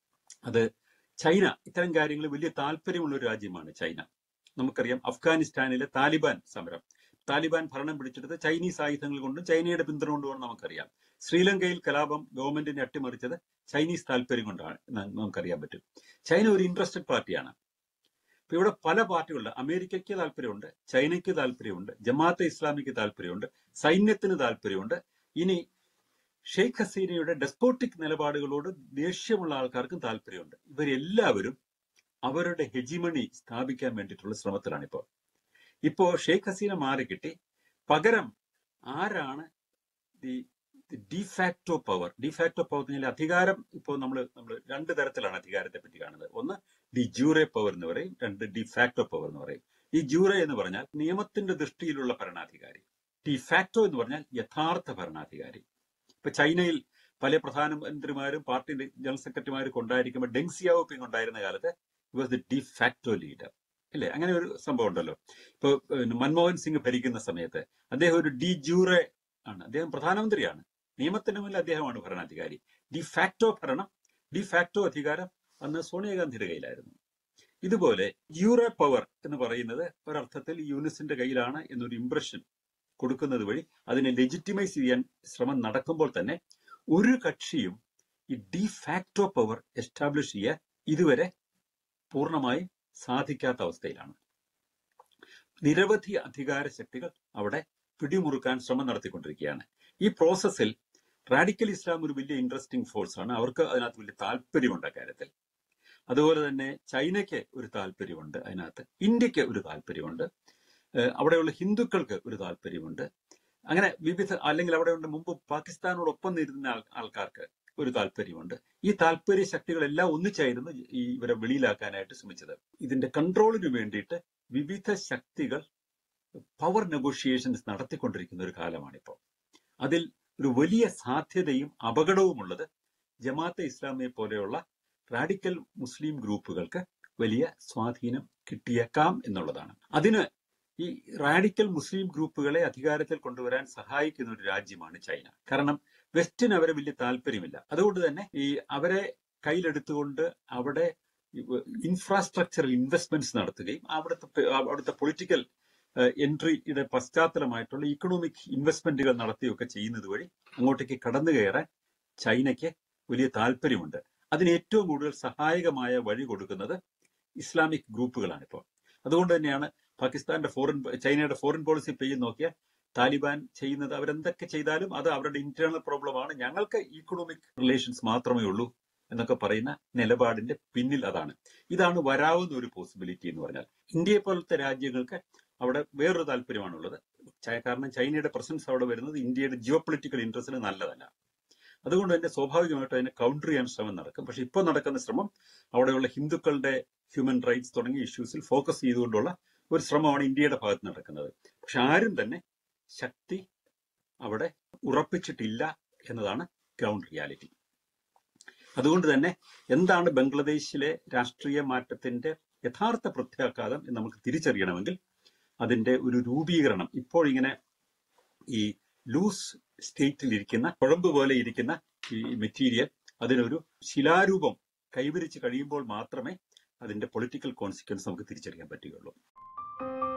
അത് ചൈന ഇത്തരം കാര്യങ്ങളിൽ വലിയ താല്പര്യമുള്ള ഒരു രാജ്യമാണ് ചൈന നമുക്കറിയാം അഫ്ഗാനിസ്ഥാനിലെ താലിബാൻ സമരം താലിബാൻ ഭരണം പിടിച്ചെടുത്ത് ചൈനീസ് ആയുധങ്ങൾ കൊണ്ടും ചൈനയുടെ പിന്തുണ കൊണ്ടുമാണ് നമുക്കറിയാം ശ്രീലങ്കയിൽ കലാപം ഗവൺമെന്റിനെ അട്ടിമറിച്ചത് ചൈനീസ് താല്പര്യം കൊണ്ടാണ് എന്ന് നമുക്കറിയാൻ പറ്റും ചൈന ഒരു ഇൻട്രസ്റ്റഡ് പാർട്ടിയാണ് ഇപ്പൊ ഇവിടെ പല പാർട്ടികളുണ്ട് അമേരിക്കയ്ക്ക് താല്പര്യമുണ്ട് ചൈനയ്ക്ക് താല്പര്യമുണ്ട് ജമാഅത്തെ ഇസ്ലാമിക്ക് താല്പര്യമുണ്ട് സൈന്യത്തിന് താല്പര്യമുണ്ട് ഇനി ഷെയ്ഖ് ഹസീനയുടെ ഡെസ്പോട്ടിക് നിലപാടുകളോട് ദേഷ്യമുള്ള ആൾക്കാർക്കും താല്പര്യമുണ്ട് ഇവരെല്ലാവരും അവരുടെ ഹെജിമണി സ്ഥാപിക്കാൻ വേണ്ടിയിട്ടുള്ള ശ്രമത്തിലാണ് ഇപ്പോൾ ഇപ്പോ ഷെയ്ഖ് ഹസീന മാറിക്കിട്ടി പകരം ആരാണ് the de facto power de facto power എന്ന് പറഞ്ഞാൽ അധികാരം ഇപ്പോൾ നമ്മൾ നമ്മൾ രണ്ട് തരത്തിലാണ് അധികാരത്തെ പറ്റി കാണുന്നത് ഒന്ന് ഡി ജൂറെ പവർ എന്ന് പറയും രണ്ട് ഡിഫാക്ടോ പവർ എന്ന് പറയും ഈ ജൂറെ എന്ന് പറഞ്ഞാൽ നിയമത്തിന്റെ ദൃഷ്ടിയിലുള്ള ഭരണാധികാരി ഡിഫാക്ടോ എന്ന് പറഞ്ഞാൽ യഥാർത്ഥ ഭരണാധികാരി ഇപ്പൊ ചൈനയിൽ പല പ്രധാനമന്ത്രിമാരും പാർട്ടി ജനറൽ സെക്രട്ടറിമാരും കൊണ്ടായിരിക്കുമ്പോൾ ഡെങ് സിയാവോപിങ് ഉണ്ടായിരുന്ന കാലത്ത് വാസ് ദി ഡിഫാക്ടോ ലീഡർ ഇല്ലേ അങ്ങനെ ഒരു സംഭവം ഉണ്ടല്ലോ ഇപ്പൊ പിന്നെ മൻമോഹൻ സിംഗ് ഭരിക്കുന്ന സമയത്ത് അദ്ദേഹം ഒരു ഡി ജൂറെ ആണ് അദ്ദേഹം പ്രധാനമന്ത്രിയാണ് നിയമത്തിന് മുന്നിൽ അദ്ദേഹമാണ് ഭരണാധികാരി ഡി ഫാക്ടോ ഭരണം ഡി ഫാക്ടോ അധികാരം അന്ന് സോണിയാഗാന്ധിയുടെ കയ്യിലായിരുന്നു ഇതുപോലെ യൂറോ പവർ എന്ന് പറയുന്നത് ഒരർത്ഥത്തിൽ ഈ യൂനിസിന്റെ കയ്യിലാണ് എന്നൊരു ഇംപ്രഷൻ കൊടുക്കുന്നത് വഴി അതിനെ ലെജിറ്റിമൈസ് ചെയ്യാൻ ശ്രമം നടക്കുമ്പോൾ തന്നെ ഒരു കക്ഷിയും ഈ ഡി ഫാക്ടോ പവർ എസ്റ്റാബ്ലിഷ് ചെയ്യാൻ ഇതുവരെ പൂർണ്ണമായും സാധിക്കാത്ത അവസ്ഥയിലാണ് നിരവധി അധികാര ശക്തികൾ അവിടെ പിടിമുറുക്കാൻ ശ്രമം നടത്തിക്കൊണ്ടിരിക്കുകയാണ് ഈ പ്രോസസ്സിൽ റാഡിക്കൽ ഇസ്ലാം ഒരു വലിയ ഇൻട്രസ്റ്റിംഗ് ഫോഴ്സ് ആണ് അവർക്ക് അതിനകത്ത് വലിയ താല്പര്യമുണ്ട് അക്കാര്യത്തിൽ അതുപോലെ തന്നെ ചൈനയ്ക്ക് ഒരു താല്പര്യമുണ്ട് അതിനകത്ത് ഇന്ത്യക്ക് ഒരു താല്പര്യമുണ്ട് ഏഹ് അവിടെയുള്ള ഹിന്ദുക്കൾക്ക് ഒരു താല്പര്യമുണ്ട് അങ്ങനെ വിവിധ അല്ലെങ്കിൽ അവിടെ ഉണ്ട് മുമ്പ് പാകിസ്ഥാനോടൊപ്പം നിരുന്ന ആൾ- ആൾക്കാർക്ക് ഒരു താല്പര്യമുണ്ട് ഈ താല്പര്യ ശക്തികളെല്ലാം ഒന്നിച്ചായിരുന്നു ഈ ഇവരെ വെളിയിലാക്കാനായിട്ട് ശ്രമിച്ചത് ഇതിന്റെ കൺട്രോളിന് വേണ്ടിയിട്ട് വിവിധ ശക്തികൾ പവർ നെഗോഷിയേഷൻസ് നടത്തിക്കൊണ്ടിരിക്കുന്ന ഒരു കാലമാണിപ്പോൾ അതിൽ ഒരു വലിയ സാധ്യതയും അപകടവുമുള്ളത് ജമാഅത്തെ ഇസ്ലാമിയെ പോലെയുള്ള റാഡിക്കൽ മുസ്ലിം ഗ്രൂപ്പുകൾക്ക് വലിയ സ്വാധീനം കിട്ടിയേക്കാം എന്നുള്ളതാണ് അതിന് ഈ റാഡിക്കൽ മുസ്ലിം ഗ്രൂപ്പുകളെ അധികാരത്തിൽ കൊണ്ടുവരാൻ സഹായിക്കുന്ന ഒരു രാജ്യമാണ് ചൈന കാരണം വെസ്റ്റിന് അവരെ വലിയ താല്പര്യമില്ല അതുകൊണ്ട് തന്നെ ഈ അവരെ കയ്യിലെടുത്തുകൊണ്ട് അവിടെ ഇൻഫ്രാസ്ട്രക്ചറൽ ഇൻവെസ്റ്റ്മെന്റ്സ് നടത്തുകയും അവിടുത്തെ അവിടുത്തെ പൊളിറ്റിക്കൽ എൻട്രിയുടെ പശ്ചാത്തലമായിട്ടുള്ള ഇക്കണോമിക് ഇൻവെസ്റ്റ്മെന്റുകൾ നടത്തുകയൊക്കെ ചെയ്യുന്നത് വഴി അങ്ങോട്ടേക്ക് കടന്നു കയറാൻ ചൈനയ്ക്ക് വലിയ താല്പര്യമുണ്ട് അതിന് ഏറ്റവും കൂടുതൽ സഹായകമായ വഴി കൊടുക്കുന്നത് ഇസ്ലാമിക് ഗ്രൂപ്പുകളാണ് ഇപ്പോൾ അതുകൊണ്ട് തന്നെയാണ് പാകിസ്ഥാന്റെ ഫോറിൻ ചൈനയുടെ ഫോറിൻ പോളിസി പേജ് നോക്കിയാൽ താലിബാൻ ചെയ്യുന്നത് അവരെന്തൊക്കെ ചെയ്താലും അത് അവരുടെ ഇന്റേണൽ പ്രോബ്ലമാണ് ഞങ്ങൾക്ക് ഇക്കണോമിക് റിലേഷൻസ് മാത്രമേ ഉള്ളൂ എന്നൊക്കെ പറയുന്ന നിലപാടിന്റെ പിന്നിൽ അതാണ് ഇതാണ് വരാവുന്ന ഒരു പോസിബിലിറ്റി എന്ന് പറഞ്ഞാൽ ഇന്ത്യയെ പോലത്തെ രാജ്യങ്ങൾക്ക് അവിടെ വേറൊരു താല്പര്യമാണുള്ളത് ചൈ- കാരണം ചൈനയുടെ പ്രസൻസ് അവിടെ വരുന്നത് ഇന്ത്യയുടെ ജിയോ പൊളിറ്റിക്കൽ ഇൻട്രസ്റ്റിന് നല്ലതല്ല അതുകൊണ്ട് തന്നെ സ്വാഭാവികമായിട്ടും അതിനെ കൗണ്ടർ ചെയ്യാൻ ശ്രമം നടക്കും പക്ഷെ ഇപ്പോൾ നടക്കുന്ന ശ്രമം അവിടെയുള്ള ഹിന്ദുക്കളുടെ ഹ്യൂമൻ റൈറ്റ്സ് തുടങ്ങിയ ഇഷ്യൂസിൽ ഫോക്കസ് ചെയ്തുകൊണ്ടുള്ള ഒരു ശ്രമമാണ് ഇന്ത്യയുടെ ഭാഗത്ത് നടക്കുന്നത് പക്ഷെ ആരും തന്നെ ശക്തി അവിടെ ഉറപ്പിച്ചിട്ടില്ല എന്നതാണ് ഗ്രൗണ്ട് റിയാലിറ്റി അതുകൊണ്ട് തന്നെ എന്താണ് ബംഗ്ലാദേശിലെ രാഷ്ട്രീയ മാറ്റത്തിന്റെ യഥാർത്ഥ പ്രത്യാഘാതം എന്ന് നമുക്ക് തിരിച്ചറിയണമെങ്കിൽ അതിന്റെ ഒരു രൂപീകരണം ഇപ്പോൾ ഇങ്ങനെ ഈ ലൂസ് സ്റ്റേറ്റിൽ ഇരിക്കുന്ന കുഴമ്പ് പോലെ ഇരിക്കുന്ന ഈ മെറ്റീരിയൽ അതിനൊരു ശിലാരൂപം കൈവരിച്ച് കഴിയുമ്പോൾ മാത്രമേ അതിന്റെ പൊളിറ്റിക്കൽ കോൺസിക്വൻസ് നമുക്ക് തിരിച്ചറിയാൻ പറ്റുകയുള്ളൂ